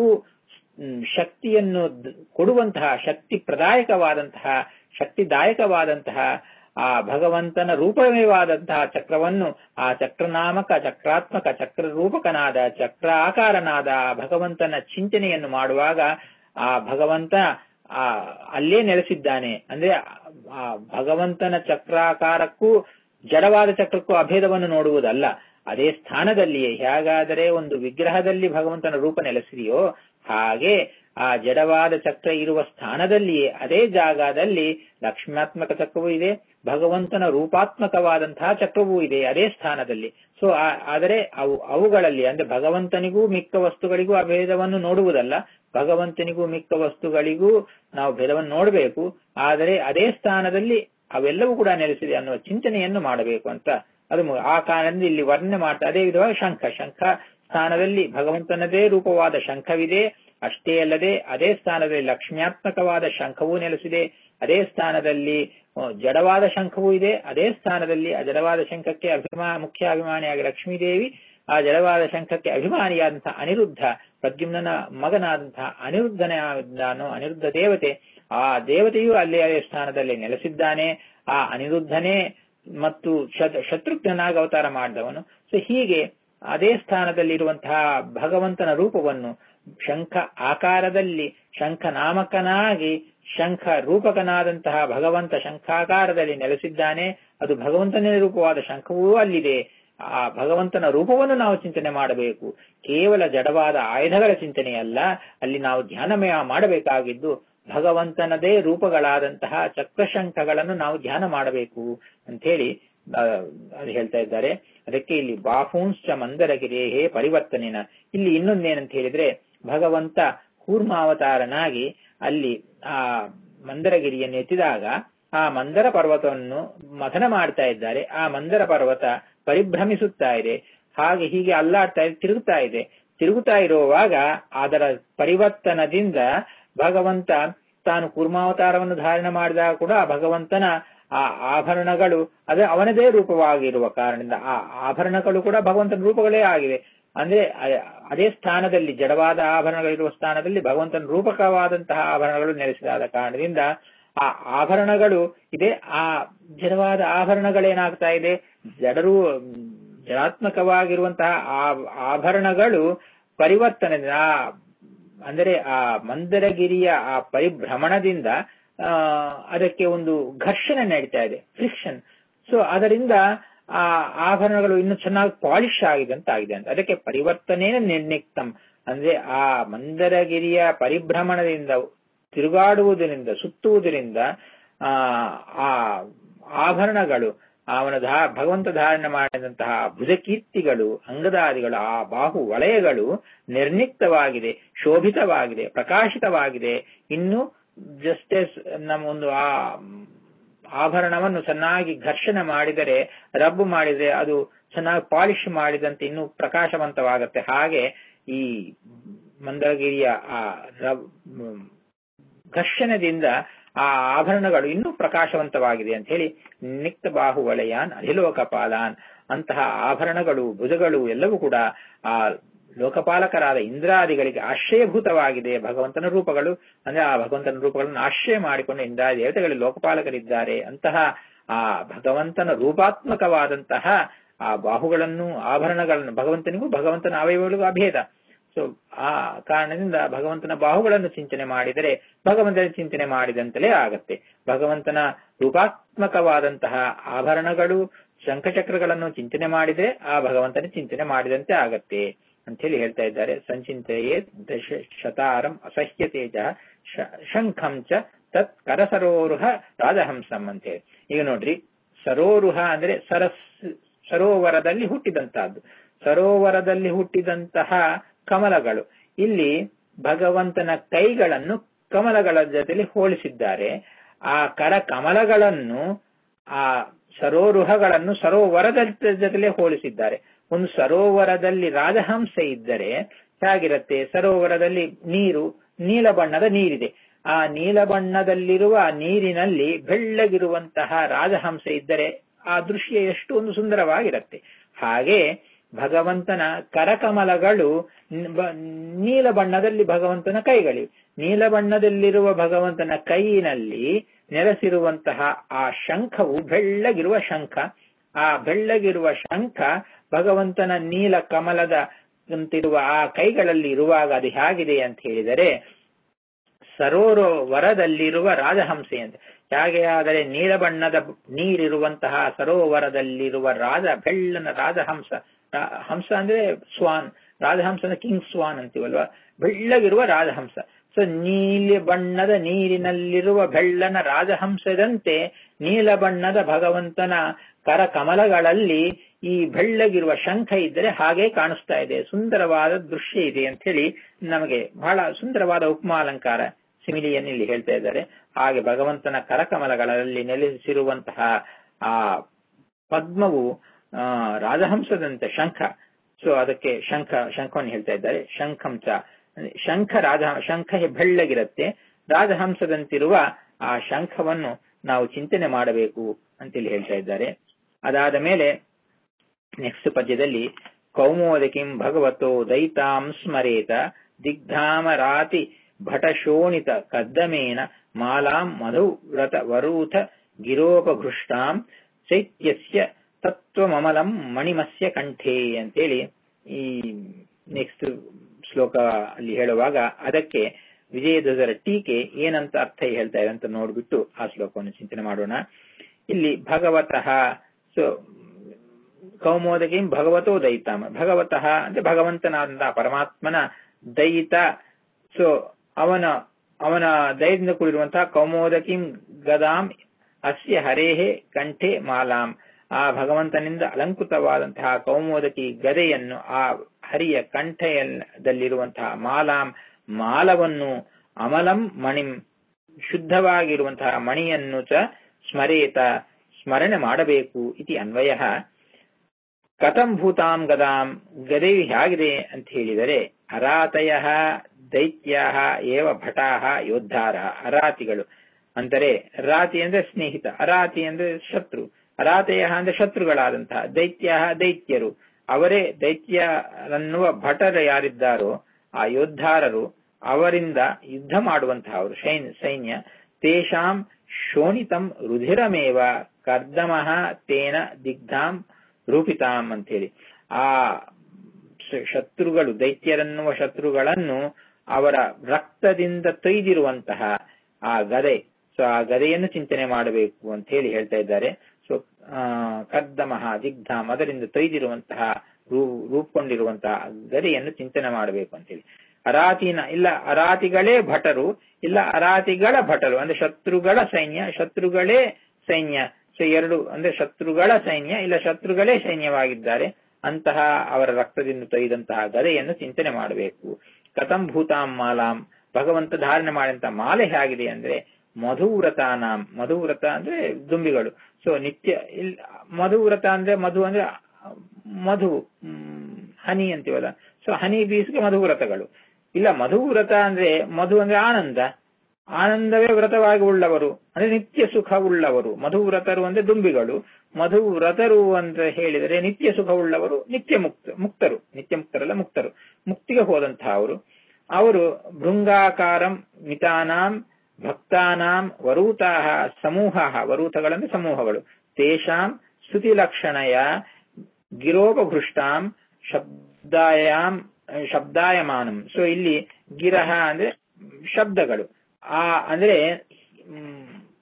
Speaker 1: ಶಕ್ತಿಯನ್ನು ಕೊಡುವಂತಹ ಶಕ್ತಿ ಪ್ರದಾಯಕವಾದಂತಹ ಶಕ್ತಿದಾಯಕವಾದಂತಹ ಆ ಭಗವಂತನ ರೂಪಮೇವಾದಂತಹ ಚಕ್ರವನ್ನು ಆ ಚಕ್ರನಾಮಕ ಚಕ್ರಾತ್ಮಕ ಚಕ್ರ ರೂಪಕನಾದ ಚಕ್ರ ಆಕಾರನಾದ ಆ ಭಗವಂತನ ಚಿಂತನೆಯನ್ನು ಮಾಡುವಾಗ ಆ ಭಗವಂತ ಆ ಅಲ್ಲೇ ನೆಲೆಸಿದ್ದಾನೆ ಅಂದ್ರೆ ಆ ಭಗವಂತನ ಚಕ್ರಾಕಾರಕ್ಕೂ ಜಡವಾದ ಚಕ್ರಕ್ಕೂ ಅಭೇದವನ್ನು ನೋಡುವುದಲ್ಲ ಅದೇ ಸ್ಥಾನದಲ್ಲಿಯೇ ಹೇಗಾದರೆ ಒಂದು ವಿಗ್ರಹದಲ್ಲಿ ಭಗವಂತನ ರೂಪ ನೆಲೆಸಿದೆಯೋ ಹಾಗೆ ಆ ಜಡವಾದ ಚಕ್ರ ಇರುವ ಸ್ಥಾನದಲ್ಲಿಯೇ ಅದೇ ಜಾಗದಲ್ಲಿ ಲಕ್ಷ್ಮ್ಯಾತ್ಮಕ ಚಕ್ರವೂ ಇದೆ ಭಗವಂತನ ರೂಪಾತ್ಮಕವಾದಂತಹ ಚಕ್ರವೂ ಇದೆ ಅದೇ ಸ್ಥಾನದಲ್ಲಿ ಸೊ ಆದರೆ ಅವು ಅವುಗಳಲ್ಲಿ ಅಂದ್ರೆ ಭಗವಂತನಿಗೂ ಮಿಕ್ಕ ವಸ್ತುಗಳಿಗೂ ಆ ಭೇದವನ್ನು ನೋಡುವುದಲ್ಲ ಭಗವಂತನಿಗೂ ಮಿಕ್ಕ ವಸ್ತುಗಳಿಗೂ ನಾವು ಭೇದವನ್ನು ನೋಡಬೇಕು ಆದರೆ ಅದೇ ಸ್ಥಾನದಲ್ಲಿ ಅವೆಲ್ಲವೂ ಕೂಡ ನೆಲೆಸಿದೆ ಅನ್ನುವ ಚಿಂತನೆಯನ್ನು ಮಾಡಬೇಕು ಅಂತ ಅದು ಆ ಕಾರಣದಿಂದ ಇಲ್ಲಿ ವರ್ಣನೆ ಮಾಡ್ತಾ ಅದೇ ವಿಧವಾಗಿ ಶಂಖ ಶಂಖ ಸ್ಥಾನದಲ್ಲಿ ಭಗವಂತನದೇ ರೂಪವಾದ ಶಂಖವಿದೆ ಅಷ್ಟೇ ಅಲ್ಲದೆ ಅದೇ ಸ್ಥಾನದಲ್ಲಿ ಲಕ್ಷ್ಮ್ಯಾತ್ಮಕವಾದ ಶಂಖವೂ ನೆಲೆಸಿದೆ ಅದೇ ಸ್ಥಾನದಲ್ಲಿ ಜಡವಾದ ಶಂಖವೂ ಇದೆ ಅದೇ ಸ್ಥಾನದಲ್ಲಿ ಆ ಜಡವಾದ ಶಂಖಕ್ಕೆ ಅಭಿಮಾ ಮುಖ್ಯ ಅಭಿಮಾನಿಯಾಗಿ ಲಕ್ಷ್ಮೀದೇವಿ ಆ ಜಡವಾದ ಶಂಖಕ್ಕೆ ಅಭಿಮಾನಿಯಾದಂತಹ ಅನಿರುದ್ಧ ಪ್ರದ್ಯುಮ್ನ ಮಗನಾದಂತಹ ಅನಿರುದ್ಧನಾನು ಅನಿರುದ್ಧ ದೇವತೆ ಆ ದೇವತೆಯು ಅಲ್ಲೇ ಅದೇ ಸ್ಥಾನದಲ್ಲಿ ನೆಲೆಸಿದ್ದಾನೆ ಆ ಅನಿರುದ್ಧನೇ ಮತ್ತು ಶತ್ರುಘ್ನಾಗಿ ಅವತಾರ ಮಾಡಿದವನು ಸೊ ಹೀಗೆ ಅದೇ ಸ್ಥಾನದಲ್ಲಿರುವಂತಹ ಭಗವಂತನ ರೂಪವನ್ನು ಶಂಖ ಆಕಾರದಲ್ಲಿ ಶಂಖ ನಾಮಕನಾಗಿ ಶಂಖ ರೂಪಕನಾದಂತಹ ಭಗವಂತ ಶಂಖಾಕಾರದಲ್ಲಿ ನೆಲೆಸಿದ್ದಾನೆ ಅದು ಭಗವಂತನೇ ರೂಪವಾದ ಶಂಖವೂ ಅಲ್ಲಿದೆ ಆ ಭಗವಂತನ ರೂಪವನ್ನು ನಾವು ಚಿಂತನೆ ಮಾಡಬೇಕು ಕೇವಲ ಜಡವಾದ ಆಯುಧಗಳ ಚಿಂತನೆಯಲ್ಲ ಅಲ್ಲಿ ನಾವು ಧ್ಯಾನಮಯ ಮಾಡಬೇಕಾಗಿದ್ದು ಭಗವಂತನದೇ ರೂಪಗಳಾದಂತಹ ಚಕ್ರಶಂಖಗಳನ್ನು ನಾವು ಧ್ಯಾನ ಮಾಡಬೇಕು ಅಂತ ಹೇಳಿ ಅದು ಹೇಳ್ತಾ ಇದ್ದಾರೆ ಅದಕ್ಕೆ ಇಲ್ಲಿ ಬಾಹೂಂಶ್ಚ ಮಂದರಗಿರೇಹೇ ಪರಿವರ್ತನೆನ ಇಲ್ಲಿ ಇನ್ನೊಂದೇನಂತ ಹೇಳಿದ್ರೆ ಭಗವಂತ ಕೂರ್ಮಾವತಾರನಾಗಿ ಅಲ್ಲಿ ಆ ಮಂದರಗಿರಿಯನ್ನು ಎತ್ತಿದಾಗ ಆ ಮಂದರ ಪರ್ವತವನ್ನು ಮಥನ ಮಾಡ್ತಾ ಇದ್ದಾರೆ ಆ ಮಂದರ ಪರ್ವತ ಪರಿಭ್ರಮಿಸುತ್ತಾ ಇದೆ ಹಾಗೆ ಹೀಗೆ ಅಲ್ಲಾಡ್ತಾ ಇದೆ ತಿರುಗುತ್ತಾ ಇದೆ ತಿರುಗುತ್ತಾ ಇರುವಾಗ ಅದರ ಪರಿವರ್ತನದಿಂದ ಭಗವಂತ ತಾನು ಕೂರ್ಮಾವತಾರವನ್ನು ಧಾರಣೆ ಮಾಡಿದಾಗ ಕೂಡ ಆ ಭಗವಂತನ ಆ ಆಭರಣಗಳು ಅದೇ ಅವನದೇ ರೂಪವಾಗಿರುವ ಕಾರಣದಿಂದ ಆ ಆಭರಣಗಳು ಕೂಡ ಭಗವಂತನ ರೂಪಗಳೇ ಆಗಿವೆ ಅಂದ್ರೆ ಅದೇ ಸ್ಥಾನದಲ್ಲಿ ಜಡವಾದ ಆಭರಣಗಳಿರುವ ಸ್ಥಾನದಲ್ಲಿ ಭಗವಂತನ ರೂಪಕವಾದಂತಹ ಆಭರಣಗಳು ನೆಲೆಸಿದಾದ ಕಾರಣದಿಂದ ಆ ಆಭರಣಗಳು ಇದೆ ಆ ಜಡವಾದ ಆಭರಣಗಳೇನಾಗ್ತಾ ಇದೆ ಜಡರು ಜಡಾತ್ಮಕವಾಗಿರುವಂತಹ ಆ ಆಭರಣಗಳು ಪರಿವರ್ತನೆ ಆ ಅಂದರೆ ಆ ಮಂದರಗಿರಿಯ ಆ ಪರಿಭ್ರಮಣದಿಂದ ಆ ಅದಕ್ಕೆ ಒಂದು ಘರ್ಷಣೆ ನಡೀತಾ ಇದೆ ಫ್ರಿಕ್ಷನ್ ಸೊ ಅದರಿಂದ ಆ ಆಭರಣಗಳು ಇನ್ನು ಚೆನ್ನಾಗಿ ಪಾಲಿಶ್ ಆಗಿದೆ ಅಂತ ಆಗಿದೆ ಅಂತ ಅದಕ್ಕೆ ಪರಿವರ್ತನೇನ ನಿರ್ನಿಕ್ತಂ ಅಂದ್ರೆ ಆ ಮಂದರಗಿರಿಯ ಪರಿಭ್ರಮಣದಿಂದ ತಿರುಗಾಡುವುದರಿಂದ ಸುತ್ತುವುದರಿಂದ ಆ ಆ ಆಭರಣಗಳು ಅವನ ಧಾ ಭಗವಂತ ಧಾರಣೆ ಮಾಡಿದಂತಹ ಭುಜಕೀರ್ತಿಗಳು ಅಂಗದಾದಿಗಳು ಆ ಬಾಹು ವಲಯಗಳು ನಿರ್ನಿಕ್ತವಾಗಿದೆ ಶೋಭಿತವಾಗಿದೆ ಪ್ರಕಾಶಿತವಾಗಿದೆ ಇನ್ನು ಜಸ್ಟ್ ಎಸ್ ನಮ್ಮ ಒಂದು ಆ ಆಭರಣವನ್ನು ಚೆನ್ನಾಗಿ ಘರ್ಷಣೆ ಮಾಡಿದರೆ ರಬ್ಬು ಮಾಡಿದರೆ ಅದು ಚೆನ್ನಾಗಿ ಪಾಲಿಶ್ ಮಾಡಿದಂತೆ ಇನ್ನೂ ಪ್ರಕಾಶವಂತವಾಗುತ್ತೆ ಹಾಗೆ ಈ ಮಂದರಗಿರಿಯ ಆ ಘರ್ಷಣೆದಿಂದ ಆ ಆಭರಣಗಳು ಇನ್ನೂ ಪ್ರಕಾಶವಂತವಾಗಿದೆ ಅಂತ ಹೇಳಿ ನಿಕ್ತ ಬಾಹು ವಲಯಾನ್ ಅಧಿಲೋಕಪಾಲಾನ್ ಅಂತಹ ಆಭರಣಗಳು ಭುಜಗಳು ಎಲ್ಲವೂ ಕೂಡ ಆ ಲೋಕಪಾಲಕರಾದ ಇಂದ್ರಾದಿಗಳಿಗೆ ಆಶ್ರಯಭೂತವಾಗಿದೆ ಭಗವಂತನ ರೂಪಗಳು ಅಂದ್ರೆ ಆ ಭಗವಂತನ ರೂಪಗಳನ್ನು ಆಶ್ರಯ ಮಾಡಿಕೊಂಡು ಇಂದ್ರಾದಿ ದೇವತೆಗಳು ಲೋಕಪಾಲಕರಿದ್ದಾರೆ ಅಂತಹ ಆ ಭಗವಂತನ ರೂಪಾತ್ಮಕವಾದಂತಹ ಆ ಬಾಹುಗಳನ್ನು ಆಭರಣಗಳನ್ನು ಭಗವಂತನಿಗೂ ಭಗವಂತನ ಅವಯವಗಳಿಗೂ ಅಭೇದ ಸೊ ಆ ಕಾರಣದಿಂದ ಭಗವಂತನ ಬಾಹುಗಳನ್ನು ಚಿಂತನೆ ಮಾಡಿದರೆ ಭಗವಂತನ ಚಿಂತನೆ ಮಾಡಿದಂತಲೇ ಆಗತ್ತೆ ಭಗವಂತನ ರೂಪಾತ್ಮಕವಾದಂತಹ ಆಭರಣಗಳು ಶಂಖಚಕ್ರಗಳನ್ನು ಚಿಂತನೆ ಮಾಡಿದ್ರೆ ಆ ಭಗವಂತನ ಚಿಂತನೆ ಮಾಡಿದಂತೆ ಆಗತ್ತೆ ಅಂತ ಹೇಳಿ ಹೇಳ್ತಾ ಇದ್ದಾರೆ ಸಂಚಿಂತೆಯೇ ದಶ ಶತಾರಂ ಅಸಹ್ಯ ತೇಜ ಶಂಖಂ ಚ ತತ್ ಕರಸರೋರುಹ ರಾಜಹಂಸಂ ಅಂತ ಹೇಳಿ ಈಗ ನೋಡ್ರಿ ಸರೋರುಹ ಅಂದ್ರೆ ಸರಸ್ ಸರೋವರದಲ್ಲಿ ಹುಟ್ಟಿದಂತಹದ್ದು ಸರೋವರದಲ್ಲಿ ಹುಟ್ಟಿದಂತಹ ಕಮಲಗಳು ಇಲ್ಲಿ ಭಗವಂತನ ಕೈಗಳನ್ನು ಕಮಲಗಳ ಜೊತೆಲಿ ಹೋಲಿಸಿದ್ದಾರೆ ಆ ಕರ ಕಮಲಗಳನ್ನು ಆ ಸರೋರುಹಗಳನ್ನು ಸರೋವರದ ಜೊತೆಲೆ ಹೋಲಿಸಿದ್ದಾರೆ ಒಂದು ಸರೋವರದಲ್ಲಿ ರಾಜಹಂಸ ಇದ್ದರೆ ಹೇಗಿರುತ್ತೆ ಸರೋವರದಲ್ಲಿ ನೀರು ನೀಲ ಬಣ್ಣದ ನೀರಿದೆ ಆ ನೀಲ ಬಣ್ಣದಲ್ಲಿರುವ ನೀರಿನಲ್ಲಿ ಬೆಳ್ಳಗಿರುವಂತಹ ರಾಜಹಂಸ ಇದ್ದರೆ ಆ ದೃಶ್ಯ ಎಷ್ಟೊಂದು ಸುಂದರವಾಗಿರುತ್ತೆ ಹಾಗೆ ಭಗವಂತನ ಕರಕಮಲಗಳು ನೀಲ ಬಣ್ಣದಲ್ಲಿ ಭಗವಂತನ ಕೈಗಳಿವೆ ನೀಲ ಬಣ್ಣದಲ್ಲಿರುವ ಭಗವಂತನ ಕೈಯಿನಲ್ಲಿ ನೆಲೆಸಿರುವಂತಹ ಆ ಶಂಖವು ಬೆಳ್ಳಗಿರುವ ಶಂಖ ಆ ಬೆಳ್ಳಗಿರುವ ಶಂಖ ಭಗವಂತನ ನೀಲ ಕಮಲದ ಅಂತಿರುವ ಆ ಕೈಗಳಲ್ಲಿ ಇರುವಾಗ ಅದು ಹೇಗಿದೆ ಅಂತ ಹೇಳಿದರೆ ಸರೋವರದಲ್ಲಿರುವ ರಾಜಹಂಸೆ ಅಂತ ಹೇಗೆ ಆದರೆ ನೀಲ ಬಣ್ಣದ ನೀರಿರುವಂತಹ ಸರೋವರದಲ್ಲಿರುವ ರಾಜ ಬೆಳ್ಳನ ರಾಜಹಂಸ ಹಂಸ ಅಂದ್ರೆ ಸ್ವಾನ್ ರಾಜಹಂಸನ ಕಿಂಗ್ ಸ್ವಾನ್ ಅಂತೀವಲ್ವಾ ಬೆಳ್ಳಗಿರುವ ರಾಜಹಂಸ ಸೊ ನೀಲಿ ಬಣ್ಣದ ನೀರಿನಲ್ಲಿರುವ ಬೆಳ್ಳನ ರಾಜಹಂಸದಂತೆ ನೀಲ ಬಣ್ಣದ ಭಗವಂತನ ಕರ ಕಮಲಗಳಲ್ಲಿ ಈ ಬೆಳ್ಳಗಿರುವ ಶಂಖ ಇದ್ದರೆ ಹಾಗೆ ಕಾಣಿಸ್ತಾ ಇದೆ ಸುಂದರವಾದ ದೃಶ್ಯ ಇದೆ ಅಂತ ಹೇಳಿ ನಮಗೆ ಬಹಳ ಸುಂದರವಾದ ಉಪಮಾಲಂಕಾರ ಸಿಮಿಲಿಯನ್ನು ಇಲ್ಲಿ ಹೇಳ್ತಾ ಇದ್ದಾರೆ ಹಾಗೆ ಭಗವಂತನ ಕರಕಮಲಗಳಲ್ಲಿ ನೆಲೆಸಿರುವಂತಹ ಆ ಪದ್ಮವು ಆ ರಾಜಹಂಸದಂತೆ ಶಂಖ ಸೊ ಅದಕ್ಕೆ ಶಂಖ ಶಂಖವನ್ನು ಹೇಳ್ತಾ ಇದ್ದಾರೆ ಶಂಖಂಚ ಶಂಖ ರಾಜ ಶಂಖ ಬೆಳ್ಳಗಿರುತ್ತೆ ರಾಜಹಂಸದಂತಿರುವ ಆ ಶಂಖವನ್ನು ನಾವು ಚಿಂತನೆ ಮಾಡಬೇಕು ಅಂತೇಳಿ ಹೇಳ್ತಾ ಇದ್ದಾರೆ ಅದಾದ ಮೇಲೆ ನೆಕ್ಸ್ಟ್ ಪದ್ಯದಲ್ಲಿ ಕೌಮೋದಕಿಂ ಭಗವತೋ ದೈತಾಂ ಸ್ಮರೇತ ದಿಗ್ಧಾಮರಾತಿ ಭಟಶೋಣಿತ ಕದ್ದಮೇನ ಮಾಲಾಂ ಮಧುವ್ರತ ವರೂಥ ಗಿರೋಪಘೃಷ್ಟಾಂ ಚೈತ್ಯಸ್ಯ ತತ್ವಮಮಲಂ ಮಣಿಮಸ್ಯ ಕಂಠೇ ಅಂತೇಳಿ ಈ ನೆಕ್ಸ್ಟ್ ಶ್ಲೋಕ ಅಲ್ಲಿ ಹೇಳುವಾಗ ಅದಕ್ಕೆ ವಿಜಯಧ್ವಜರ ಟೀಕೆ ಏನಂತ ಅರ್ಥ ಹೇಳ್ತಾ ಇದೆ ಅಂತ ನೋಡ್ಬಿಟ್ಟು ಆ ಶ್ಲೋಕವನ್ನು ಚಿಂತನೆ ಮಾಡೋಣ ಇಲ್ಲಿ ಭಗವತಃ ಸೊ ಕೌಮೋದಗಿ ಭಗವತೋ ದಯಿತಾಮ ಭಗವತಃ ಅಂದ್ರೆ ಭಗವಂತನಾದ ಪರಮಾತ್ಮನ ದಯಿತ ಸೊ ಅವನ ಅವನ ದಯದಿಂದ ಕೂಡಿರುವಂತಹ ಕೌಮೋದಕಿಂ ಗದಾಂ ಅಸ್ಯ ಹರೇಹೆ ಕಂಠೆ ಮಾಲಾಂ ಆ ಭಗವಂತನಿಂದ ಅಲಂಕೃತವಾದಂತಹ ಕೌಮೋದಕಿ ಗದೆಯನ್ನು ಆ ಹರಿಯ ಕಂಠದಲ್ಲಿರುವಂತಹ ಮಾಲಾಂ ಮಾಲವನ್ನು ಅಮಲಂ ಮಣಿಂ ಶುದ್ಧವಾಗಿರುವಂತಹ ಮಣಿಯನ್ನು ಚ ಸ್ಮರೇತ ಸ್ಮರಣೆ ಮಾಡಬೇಕು ಇತಿ ಅನ್ವಯ ಕಥಂ ಭೂತಾಂ ಗದಾಂ ಗದೆಯು ಹೇಗಿದೆ ಅಂತ ಹೇಳಿದರೆ ಅರಾತಯ ದೈತ್ಯ ಏವ ಭಟಾಹ ಯೋದ್ಧಾರ ಅರಾತಿಗಳು ಅಂದರೆ ರಾತಿ ಅಂದ್ರೆ ಸ್ನೇಹಿತ ಅರಾತಿ ಅಂದ್ರೆ ಶತ್ರು ಅರಾತೆಯ ಅಂದ್ರೆ ಶತ್ರುಗಳಾದಂತಹ ದೈತ್ಯ ದೈತ್ಯರು ಅವರೇ ದೈತ್ಯರನ್ನುವ ಭಟರು ಯಾರಿದ್ದಾರೋ ಆ ಯೋದ್ಧಾರರು ಅವರಿಂದ ಯುದ್ಧ ಮಾಡುವಂತಹ ಅವರು ಸೈನ್ಯ ತೇಷಾಂ ಶೋಣಿತಂ ರುಧಿರಮೇವ ಕರ್ದಮಃ ತೇನ ದಿಗ್ಧಾಂ ರೂಪಿತಾಂ ಅಂತೇಳಿ ಆ ಶತ್ರುಗಳು ದೈತ್ಯರನ್ನುವ ಶತ್ರುಗಳನ್ನು ಅವರ ರಕ್ತದಿಂದ ತೊಯ್ದಿರುವಂತಹ ಆ ಗದೆ ಸೊ ಆ ಗದೆಯನ್ನು ಚಿಂತನೆ ಮಾಡಬೇಕು ಅಂತ ಹೇಳಿ ಹೇಳ್ತಾ ಇದ್ದಾರೆ ಸೊ ಕರ್ದಮಃ ದಿಗ್ಧಾಮ್ ಅದರಿಂದ ತೊಯ್ದಿರುವಂತಹ ರೂಪುಗೊಂಡಿರುವಂತಹ ಗದೆಯನ್ನು ಚಿಂತನೆ ಮಾಡಬೇಕು ಅಂತ ಹೇಳಿ ಅರಾತಿನ ಇಲ್ಲ ಅರಾತಿಗಳೇ ಭಟರು ಇಲ್ಲ ಅರಾತಿಗಳ ಭಟರು ಅಂದ್ರೆ ಶತ್ರುಗಳ ಸೈನ್ಯ ಶತ್ರುಗಳೇ ಸೈನ್ಯ ಸೊ ಎರಡು ಅಂದ್ರೆ ಶತ್ರುಗಳ ಸೈನ್ಯ ಇಲ್ಲ ಶತ್ರುಗಳೇ ಸೈನ್ಯವಾಗಿದ್ದಾರೆ ಅಂತಹ ಅವರ ರಕ್ತದಿಂದ ತೊಯ್ದಂತಹ ಗದೆಯನ್ನು ಚಿಂತನೆ ಮಾಡಬೇಕು ಕಥಂ ಭೂತಾಂ ಮಾಲಾಂ ಭಗವಂತ ಧಾರಣೆ ಮಾಡಿದಂತಹ ಮಾಲೆ ಹೇಗಿದೆ ಅಂದ್ರೆ ಮಧುವ್ರತಾನಾಂ ಮಧುವ್ರತ ಅಂದ್ರೆ ದುಂಬಿಗಳು ಸೊ ನಿತ್ಯ ಇಲ್ ಮಧುವ್ರತ ಅಂದ್ರೆ ಮಧು ಅಂದ್ರೆ ಮಧು ಹನಿ ಅಂತೀವಲ್ಲ ಸೊ ಹನಿ ಬೀಸ್ಗೆ ಮಧುವ್ರತಗಳು ಇಲ್ಲ ಮಧುವ್ರತ ಅಂದ್ರೆ ಮಧು ಅಂದ್ರೆ ಆನಂದ ಆನಂದವೇ ವ್ರತವಾಗಿ ಉಳ್ಳವರು ಅಂದ್ರೆ ನಿತ್ಯ ಸುಖ ಉಳ್ಳವರು ಮಧುವ್ರತರು ಅಂದ್ರೆ ದುಂಬಿಗಳು ಮಧುವ್ರತರು ಅಂತ ಹೇಳಿದರೆ ನಿತ್ಯ ಸುಖ ಉಳ್ಳವರು ನಿತ್ಯ ಮುಕ್ತ ಮುಕ್ತರು ನಿತ್ಯ ಮುಕ್ತರಲ್ಲ ಮುಕ್ತರು ಮುಕ್ತಿಗೆ ಹೋದಂತಹ ಅವರು ಅವರು ಭೃಂಗಾಕಾರಂ ಮಿತಾನಾಂ ಭಕ್ತಾನಾಂ ವರೂತಾಹ ಸಮೂಹ ವರೂತಗಳಂದ್ರೆ ಸಮೂಹಗಳು ತೇಷಾಂ ಸ್ತುತಿ ಲಕ್ಷಣಯ ಗಿರೋಪಭೃಷ್ಟಾಂ ಶಬ್ದಾಯಾಮ್ ಶಬ್ದಾಯಮಾನಂ ಸೊ ಇಲ್ಲಿ ಗಿರಹ ಅಂದ್ರೆ ಶಬ್ದಗಳು ಆ ಅಂದ್ರೆ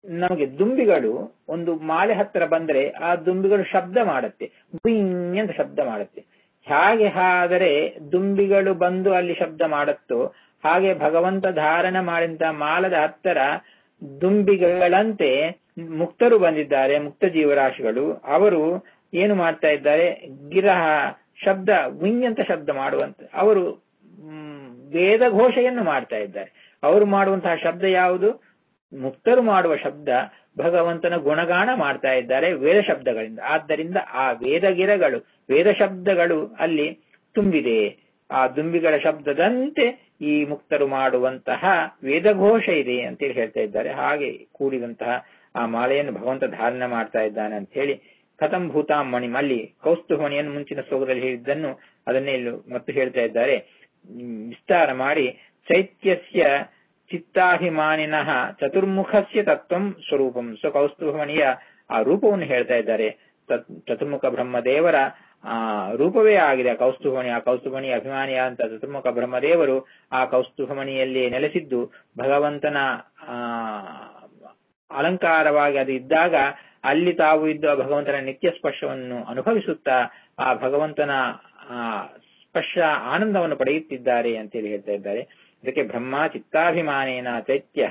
Speaker 1: ನಮಗೆ ದುಂಬಿಗಳು ಒಂದು ಮಾಲೆ ಹತ್ತಿರ ಬಂದ್ರೆ ಆ ದುಂಬಿಗಳು ಶಬ್ದ ಮಾಡುತ್ತೆ ಗುಯಿಂಗ್ ಅಂತ ಶಬ್ದ ಮಾಡುತ್ತೆ ಹಾಗೆ ಆದರೆ ದುಂಬಿಗಳು ಬಂದು ಅಲ್ಲಿ ಶಬ್ದ ಮಾಡುತ್ತೋ ಹಾಗೆ ಭಗವಂತ ಧಾರಣ ಮಾಡಿದಂತ ಮಾಲದ ಹತ್ತಿರ ದುಂಬಿಗಳಂತೆ ಮುಕ್ತರು ಬಂದಿದ್ದಾರೆ ಮುಕ್ತ ಜೀವರಾಶಿಗಳು ಅವರು ಏನು ಮಾಡ್ತಾ ಇದ್ದಾರೆ ಗಿರಹ ಶಬ್ದ ಗುಂಗ್ ಅಂತ ಶಬ್ದ ಮಾಡುವಂತ ಅವರು ಮ್, ವೇದ ಘೋಷೆಯನ್ನು ಮಾಡ್ತಾ ಇದ್ದಾರೆ ಅವರು ಮಾಡುವಂತಹ ಶಬ್ದ ಯಾವುದು ಮುಕ್ತರು ಮಾಡುವ ಶಬ್ದ ಭಗವಂತನ ಗುಣಗಾನ ಮಾಡ್ತಾ ಇದ್ದಾರೆ ವೇದ ಶಬ್ದಗಳಿಂದ ಆದ್ದರಿಂದ ಆ ವೇದ ಗಿರಗಳು ವೇದ ಶಬ್ದಗಳು ಅಲ್ಲಿ ತುಂಬಿದೆ ಆ ದುಂಬಿಗಳ ಶಬ್ದದಂತೆ ಈ ಮುಕ್ತರು ಮಾಡುವಂತಹ ವೇದಘೋಷ ಇದೆ ಅಂತೇಳಿ ಹೇಳ್ತಾ ಇದ್ದಾರೆ ಹಾಗೆ ಕೂಡಿದಂತಹ ಆ ಮಾಲೆಯನ್ನು ಭಗವಂತ ಧಾರಣ ಮಾಡ್ತಾ ಇದ್ದಾನೆ ಅಂತ ಹೇಳಿ ಕಥಂ ಭೂತಾಂ ಮಣಿ ಅಲ್ಲಿ ಕೌಸ್ತುಭಮಣಿಯನ್ನು ಮುಂಚಿನ ಶ್ಲೋಕದಲ್ಲಿ ಹೇಳಿದ್ದನ್ನು ಅದನ್ನೇ ಇಲ್ಲಿ ಮತ್ತು ಹೇಳ್ತಾ ಇದ್ದಾರೆ ಹ್ಮ್, ವಿಸ್ತಾರ ಮಾಡಿ ಚೈತ್ಯಸ್ಯ ಚಿತ್ತಾಭಿಮಾನಿನಃ ಚತುರ್ಮುಖಸ್ಯ ತತ್ವಂ ಸ್ವರೂಪಂ ಸೊ ಕೌಸ್ತುಭಮಣಿಯ ಆ ರೂಪವನ್ನು ಹೇಳ್ತಾ ಇದ್ದಾರೆ ತತ್- ಚತುರ್ಮುಖ ಬ್ರಹ್ಮದೇವರ ಆ ರೂಪವೇ ಆಗಿದೆ ಆ ಕೌಸ್ತುಭಮಣಿ ಆ ಕೌಸ್ತುಭಮಣಿ ಅಭಿಮಾನಿಯಾದಂತ ಚತುರ್ಮುಖ ಬ್ರಹ್ಮದೇವರು ಆ ಕೌಸ್ತುಭಮಣಿಯಲ್ಲಿ ನೆಲೆಸಿದ್ದು ಭಗವಂತನ ಆ ಅಲಂಕಾರವಾಗಿ ಅದು ಇದ್ದಾಗ ಅಲ್ಲಿ ತಾವು ಇದ್ದು ಆ ಭಗವಂತನ ನಿತ್ಯ ಸ್ಪರ್ಶವನ್ನು ಅನುಭವಿಸುತ್ತಾ ಆ ಭಗವಂತನ ಆ ಸ್ಪರ್ಶ ಆನಂದವನ್ನು ಪಡೆಯುತ್ತಿದ್ದಾರೆ ಅಂತೇಳಿ ಹೇಳ್ತಾ ಇದ್ದಾರೆ ಇದಕ್ಕೆ ಬ್ರಹ್ಮ ಚಿತ್ತಾಭಿಮಾನೇನ ಚೈತ್ಯ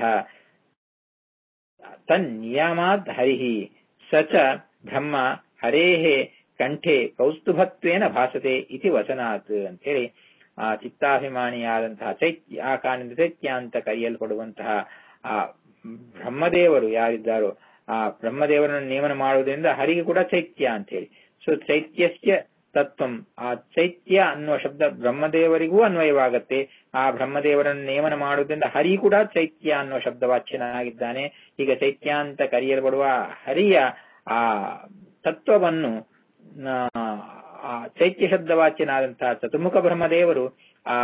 Speaker 1: ತನ್ನಿಯಮಾದ್ ಹರಿಹಿ ಸ ಚ ಬ್ರಹ್ಮ ಹರೇಹೇ ಕಂಠೆ ಕೌಸ್ತುಭತ್ವೇನ ಭಾಸತೆ ಇತಿ ವಚನಾತ್ ಅಂತೇಳಿ ಆ ಚಿತ್ತಾಭಿಮಾನಿಯಾದಂತಹ ಚೈತ್ಯ ಆ ಕಾರಣದಿಂದ ಚೈತ್ಯ ಅಂತ ಕರೆಯಲ್ಪಡುವಂತಹ ಆ ಬ್ರಹ್ಮದೇವರು ಯಾರಿದ್ದಾರೋ ಆ ಬ್ರಹ್ಮದೇವರನ್ನು ನೇಮನ ಮಾಡುವುದರಿಂದ ಹರಿಗೆ ಕೂಡ ಚೈತ್ಯ ಅಂತ ಹೇಳಿ ಸೊ ಚೈತ್ಯಸ್ಯ ತತ್ವಂ ಆ ಚೈತ್ಯ ಅನ್ನುವ ಶಬ್ದ ಬ್ರಹ್ಮದೇವರಿಗೂ ಅನ್ವಯವಾಗತ್ತೆ ಆ ಬ್ರಹ್ಮದೇವರನ್ನು ನೇಮನ ಮಾಡುವುದರಿಂದ ಹರಿ ಕೂಡ ಚೈತ್ಯ ಅನ್ನುವ ಶಬ್ದವಾಚ್ಯನಾಗಿದ್ದಾನೆ ಈಗ ಚೈತ್ಯ ಅಂತ ಕರೆಯಲ್ಪಡುವ ಹರಿಯ ಆ ತತ್ವವನ್ನು ಆ, ಆ ಚೈತ್ಯ ಶಬ್ದವಾಚ್ಯನಾದಂತಹ ಚತುರ್ಮುಖ ಬ್ರಹ್ಮದೇವರು ಆ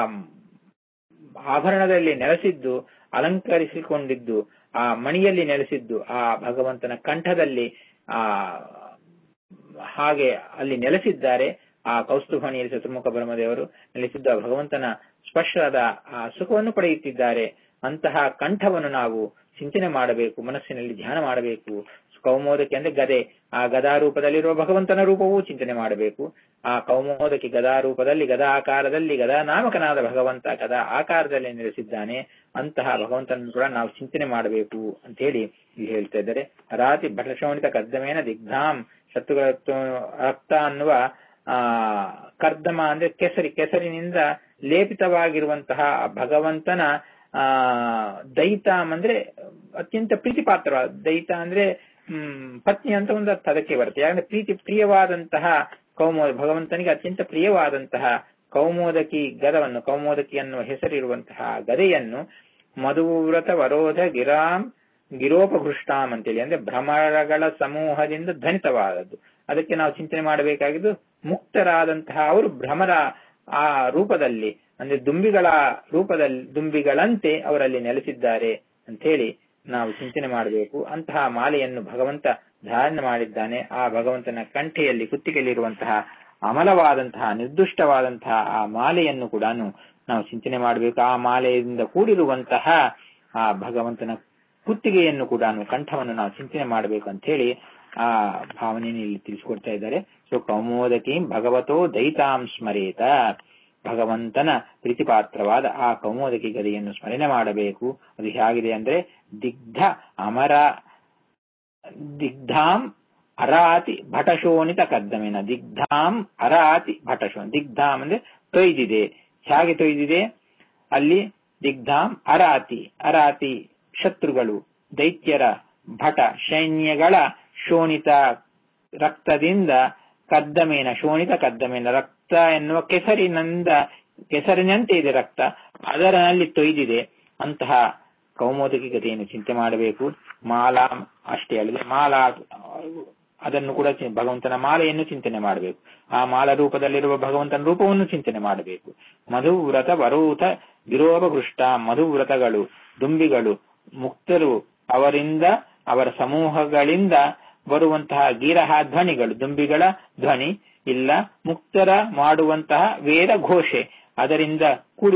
Speaker 1: ಆಭರಣದಲ್ಲಿ ನೆಲೆಸಿದ್ದು ಅಲಂಕರಿಸಿಕೊಂಡಿದ್ದು ಆ ಮಣಿಯಲ್ಲಿ ನೆಲೆಸಿದ್ದು ಆ ಭಗವಂತನ ಕಂಠದಲ್ಲಿ ಆ ಹಾಗೆ ಅಲ್ಲಿ ನೆಲೆಸಿದ್ದಾರೆ ಆ ಕೌಸ್ತುಭಣಿಯಲ್ಲಿ ಚತುರ್ಮುಖ ಬ್ರಹ್ಮದೇವರು ನೆಲೆಸಿದ್ದು ಆ ಭಗವಂತನ ಸ್ಪರ್ಶದ ಆ ಸುಖವನ್ನು ಪಡೆಯುತ್ತಿದ್ದಾರೆ ಅಂತಹ ಕಂಠವನ್ನು ನಾವು ಚಿಂತನೆ ಮಾಡಬೇಕು ಮನಸ್ಸಿನಲ್ಲಿ ಧ್ಯಾನ ಮಾಡಬೇಕು ಕೌಮೋದಕ್ಕೆ ಅಂದ್ರೆ ಗದೆ ಆ ಗದಾ ರೂಪದಲ್ಲಿರುವ ಭಗವಂತನ ರೂಪವೂ ಚಿಂತನೆ ಮಾಡಬೇಕು ಆ ಕೌಮೋದಕ್ಕೆ ಗದಾ ರೂಪದಲ್ಲಿ ಗದಾ ಆಕಾರದಲ್ಲಿ ಗದಾ ನಾಮಕನಾದ ಭಗವಂತ ಗದಾ ಆಕಾರದಲ್ಲಿ ನೆಲೆಸಿದ್ದಾನೆ ಅಂತಹ ಭಗವಂತನನ್ನು ಕೂಡ ನಾವು ಚಿಂತನೆ ಮಾಡಬೇಕು ಅಂತ ಹೇಳಿ ಇಲ್ಲಿ ಹೇಳ್ತಾ ಇದ್ದಾರೆ ರಾತಿ ಭಟಶೋಣಿತ ಕದ್ದಮೇನ ದಿಗ್ಧಾಂ ಶತ್ರುಗಳ ರಕ್ತ ಅನ್ನುವ ಆ ಕರ್ದಮ ಅಂದ್ರೆ ಕೆಸರಿ ಕೆಸರಿನಿಂದ ಲೇಪಿತವಾಗಿರುವಂತಹ ಭಗವಂತನ ಆ ದೈತಾಂ ಅಂದ್ರೆ ಅತ್ಯಂತ ಪ್ರೀತಿಪಾತ್ರ ದೈತ ಅಂದ್ರೆ ಹ್ಮ್ ಪತ್ನಿ ಅಂತ ಒಂದು ಅರ್ಥ ಅದಕ್ಕೆ ಬರುತ್ತೆ ಯಾಕಂದ್ರೆ ಪ್ರೀತಿ ಪ್ರಿಯವಾದಂತಹ ಕೌಮೋದ ಭಗವಂತನಿಗೆ ಅತ್ಯಂತ ಪ್ರಿಯವಾದಂತಹ ಕೌಮೋದಕಿ ಗದವನ್ನು ಕೌಮೋದಕಿ ಅನ್ನುವ ಹೆಸರಿರುವಂತಹ ಗದೆಯನ್ನು ಮಧುವ್ರತ ವರೋಧ ಗಿರಾಂ ಗಿರೋಪಘೃಷ್ಟಾಂ ಅಂತೇಳಿ ಅಂದ್ರೆ ಭ್ರಮರಗಳ ಸಮೂಹದಿಂದ ಧ್ವನಿತವಾದದ್ದು ಅದಕ್ಕೆ ನಾವು ಚಿಂತನೆ ಮಾಡಬೇಕಾಗಿದ್ದು ಮುಕ್ತರಾದಂತಹ ಅವರು ಭ್ರಮರ ಆ ರೂಪದಲ್ಲಿ ಅಂದ್ರೆ ದುಂಬಿಗಳ ರೂಪದಲ್ಲಿ ದುಂಬಿಗಳಂತೆ ಅವರಲ್ಲಿ ನೆಲೆಸಿದ್ದಾರೆ ಅಂತ ಹೇಳಿ ನಾವು ಚಿಂತನೆ ಮಾಡಬೇಕು ಅಂತಹ ಮಾಲೆಯನ್ನು ಭಗವಂತ ಧಾರಣೆ ಮಾಡಿದ್ದಾನೆ ಆ ಭಗವಂತನ ಕಂಠೆಯಲ್ಲಿ ಕುತ್ತಿಗೆಯಲ್ಲಿರುವಂತಹ ಅಮಲವಾದಂತಹ ನಿರ್ದುಷ್ಟವಾದಂತಹ ಆ ಮಾಲೆಯನ್ನು ಕೂಡ ನಾವು ಚಿಂತನೆ ಮಾಡಬೇಕು ಆ ಮಾಲೆಯಿಂದ ಕೂಡಿರುವಂತಹ ಆ ಭಗವಂತನ ಕುತ್ತಿಗೆಯನ್ನು ಕೂಡ ಕಂಠವನ್ನು ನಾವು ಚಿಂತನೆ ಮಾಡಬೇಕು ಅಂತ ಹೇಳಿ ಆ ಭಾವನೆಯನ್ನು ಇಲ್ಲಿ ತಿಳಿಸಿಕೊಡ್ತಾ ಇದ್ದಾರೆ ಸೊ ಕೌಮೋದಕಿ ಭಗವತೋ ದೈತಾಂ ಸ್ಮರೇತ ಭಗವಂತನ ಪ್ರೀತಿಪಾತ್ರವಾದ ಆ ಕೌಮೋದಕಿ ಗದಿಯನ್ನು ಸ್ಮರಣೆ ಮಾಡಬೇಕು ಅದು ಹೇಗಿದೆ ಅಂದ್ರೆ ದಿಗ್ಧ ಅಮರ ದಿಗ್ಧಾಂ ಅರಾತಿ ಭಟಶೋಣಿತ ಕದ್ದಮಿನ ದಿಗ್ಧಾಂ ಅರಾತಿ ಭಟಶೋ ದಿಗ್ಧಾಂ ಅಂದ್ರೆ ತೊಯ್ದಿದೆ ಹೇಗೆ ತೊಯ್ದಿದೆ ಅಲ್ಲಿ ದಿಗ್ಧಾಂ ಅರಾತಿ ಅರಾತಿ ಶತ್ರುಗಳು ದೈತ್ಯರ ಭಟ ಸೈನ್ಯಗಳ ಶೋಣಿತ ರಕ್ತದಿಂದ ಕದ್ದಮೇನ ಶೋಣಿತ ಕದ್ದಮೇನ ರಕ್ತ ಎನ್ನುವ ಕೆಸರಿನಿಂದ ಕೆಸರಿನಂತೆ ಇದೆ ರಕ್ತ ಅದರಲ್ಲಿ ತೊಯ್ದಿದೆ ಅಂತಹ ಕೌಮೋದಕಿ ಗತಿಯನ್ನು ಚಿಂತೆ ಮಾಡಬೇಕು ಮಾಲಾ ಅಷ್ಟೇ ಅಲ್ಲದೆ ಮಾಲಾ ಅದನ್ನು ಕೂಡ ಚಿ- ಭಗವಂತನ ಮಾಲೆಯನ್ನು ಚಿಂತನೆ ಮಾಡಬೇಕು ಆ ಮಾಲ ರೂಪದಲ್ಲಿರುವ ಭಗವಂತನ ರೂಪವನ್ನು ಚಿಂತನೆ ಮಾಡಬೇಕು ಮಧುವ್ರತ ವರೂತ ವಿರೋಪಗೃಷ್ಟ ಮಧುವ್ರತಗಳು ದುಂಬಿಗಳು ಮುಕ್ತರು ಅವರಿಂದ ಅವರ ಸಮೂಹಗಳಿಂದ ಬರುವಂತಹ ಗೀರಹ ಧ್ವನಿಗಳು ದುಂಬಿಗಳ ಧ್ವನಿ ಇಲ್ಲ ಮುಕ್ತರ ಮಾಡುವಂತಹ ವೇದ ಘೋಷೆ ಅದರಿಂದ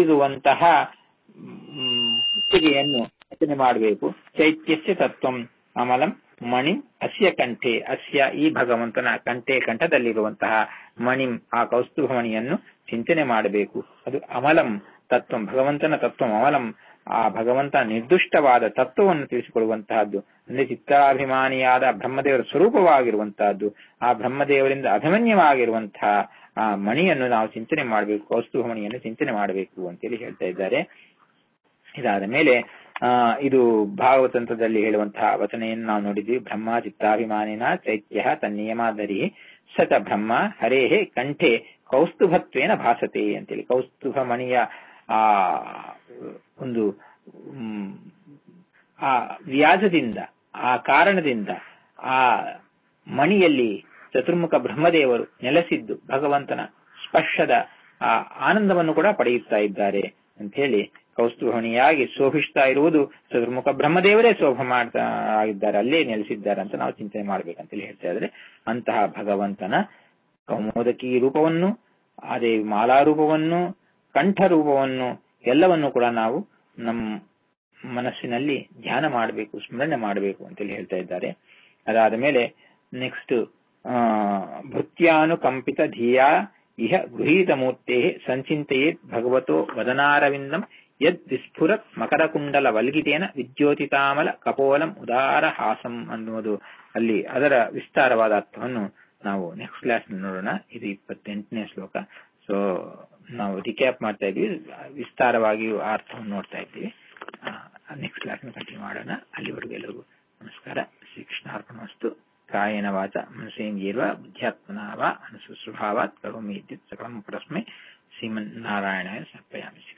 Speaker 1: ಕೂಡಿರುವಂತಹ ಮ್, ಕುತ್ತಿಗೆಯನ್ನು ರಚನೆ ಮಾಡಬೇಕು ಚೈತ್ಯಸ್ಯ ತತ್ವಂ ಅಮಲಂ ಮಣಿ ಅಸ್ಯ ಕಂಠೆ ಅಸ್ಯ ಈ ಭಗವಂತನ ಕಂಠೆ ಕಂಠದಲ್ಲಿರುವಂತಹ ಮಣಿ ಆ ಕೌಸ್ತುಭ ಮಣಿಯನ್ನು ಚಿಂತನೆ ಮಾಡಬೇಕು ಅದು ಅಮಲಂ ತತ್ವ ಭಗವಂತನ ತತ್ವ ಅಮಲಂ ಆ ಭಗವಂತ ನಿರ್ದುಷ್ಟವಾದ ತತ್ವವನ್ನು ತಿಳಿಸಿಕೊಡುವಂತಹದ್ದು ಅಂದ್ರೆ ಚಿತ್ತಾಭಿಮಾನಿಯಾದ ಬ್ರಹ್ಮದೇವರ ಸ್ವರೂಪವಾಗಿರುವಂತಹದ್ದು ಆ ಬ್ರಹ್ಮದೇವರಿಂದ ಅಭಿಮನ್ಯವಾಗಿರುವಂತಹ ಆ ಮಣಿಯನ್ನು ನಾವು ಚಿಂತನೆ ಮಾಡಬೇಕು ಕೌಸ್ತುಭ ಮಣಿಯನ್ನು ಚಿಂತನೆ ಮಾಡಬೇಕು ಅಂತೇಳಿ ಹೇಳ್ತಾ ಇದ್ದಾರೆ ಇದಾದ ಮೇಲೆ ಆ ಇದು ಭಾಗವತಂತ್ರದಲ್ಲಿ ಹೇಳುವಂತಹ ವಚನೆಯನ್ನು ನಾವು ನೋಡಿದ್ವಿ ಬ್ರಹ್ಮ ಚಿತ್ತಾಭಿಮಾನಿನ ಚೈತ್ಯ ತನ್ನಿಯಮಾದರಿ ಸತ ಬ್ರಹ್ಮ ಹರೇಹೇ ಕಂಠೆ ಕೌಸ್ತುಭತ್ವೇನ ಭಾಸತೆ ಅಂತೇಳಿ ಕೌಸ್ತುಭ ಮಣಿಯ ಆ ಒಂದು ಆ ವ್ಯಾಜದಿಂದ ಆ ಕಾರಣದಿಂದ ಆ ಮಣಿಯಲ್ಲಿ ಚತುರ್ಮುಖ ಬ್ರಹ್ಮದೇವರು ನೆಲೆಸಿದ್ದು ಭಗವಂತನ ಸ್ಪರ್ಶದ ಆ ಆನಂದವನ್ನು ಕೂಡ ಪಡೆಯುತ್ತಾ ಇದ್ದಾರೆ ಅಂತ ಹೇಳಿ ಕೌಸ್ತುಭಣಿಯಾಗಿ ಶೋಭಿಸ್ತಾ ಇರುವುದು ಚತುರ್ಮುಖ ಬ್ರಹ್ಮದೇವರೇ ಶೋಭ ಮಾಡ್ತಾ ಆಗಿದ್ದಾರೆ ಅಲ್ಲೇ ನೆಲೆಸಿದ್ದಾರೆ ಅಂತ ನಾವು ಚಿಂತನೆ ಮಾಡ್ಬೇಕಂತೇಳಿ ಹೇಳ್ತಾ ಇದ್ರೆ ಅಂತಹ ಭಗವಂತನ ಕೌಮೋದಕಿ ರೂಪವನ್ನು ಅದೇ ಮಾಲಾ ರೂಪವನ್ನು ಕಂಠ ರೂಪವನ್ನು ಎಲ್ಲವನ್ನು ಕೂಡ ನಾವು ನಮ್ಮ ಮನಸ್ಸಿನಲ್ಲಿ ಧ್ಯಾನ ಮಾಡಬೇಕು ಸ್ಮರಣೆ ಮಾಡಬೇಕು ಅಂತೇಳಿ ಹೇಳ್ತಾ ಇದ್ದಾರೆ ಅದಾದ ಮೇಲೆ ನೆಕ್ಸ್ಟ್ ಭೃತ್ಯಾನುಕಂಪಿತ ಧಿಯಾ ಇಹ ಗೃಹೀತ ಮೂರ್ತೆ ಸಂಚಿಂತೆಯೇತ್ ಭಗವತೋ ವದನಾರವಿಂದಂ ಯದ್ ವಿಸ್ಫುರತ್ ಮಕರಕುಂಡಲ ವಲ್ಗಿತೇನ ವಿದ್ಯೋತಿತಾಮಲ ಕಪೋಲಂ ಉದಾರ ಹಾಸಂ ಅನ್ನುವುದು ಅಲ್ಲಿ ಅದರ ವಿಸ್ತಾರವಾದ ಅರ್ಥವನ್ನು ನಾವು ನೆಕ್ಸ್ಟ್ ಕ್ಲಾಸ್ ನೋಡೋಣ ಇದು ಇಪ್ಪತ್ತೆಂಟನೇ ಶ್ಲೋಕ ಸೊ ನಾವು ರಿಕ್ಯಾಪ್ ಮಾಡ್ತಾ ಇದ್ವಿ ವಿಸ್ತಾರವಾಗಿ ಅರ್ಥವನ್ನು ನೋಡ್ತಾ ಇದ್ದೀವಿ ನೆಕ್ಸ್ಟ್ ಕ್ಲಾಸ್ ಕಂಟಿನ್ಯೂ ಮಾಡೋಣ ಅಲ್ಲಿವರೆಗೂ ಎಲ್ಲರಿಗೂ ನಮಸ್ಕಾರ ಶ್ರೀಕೃಷ್ಣಾರ್ಪಣವಸ್ತು ಕಾಯೇನ ವಾಚ ಮನಸೇಂದ್ರಿಯರ್ವ ಬುದ್ಧ್ಯಾತ್ಮನಾ ವಾ ಅನುಸುಸ್ವಭಾವಾತ್ ಕರೋಮಿ ಇದ್ಯುತ್ ಸಕಲಂ ಪರಸ್ಮೈ ಶ್ರೀಮನ್ನಾರಾಯಣಾಯ ಸಮರ್ಪಯಾಮಿ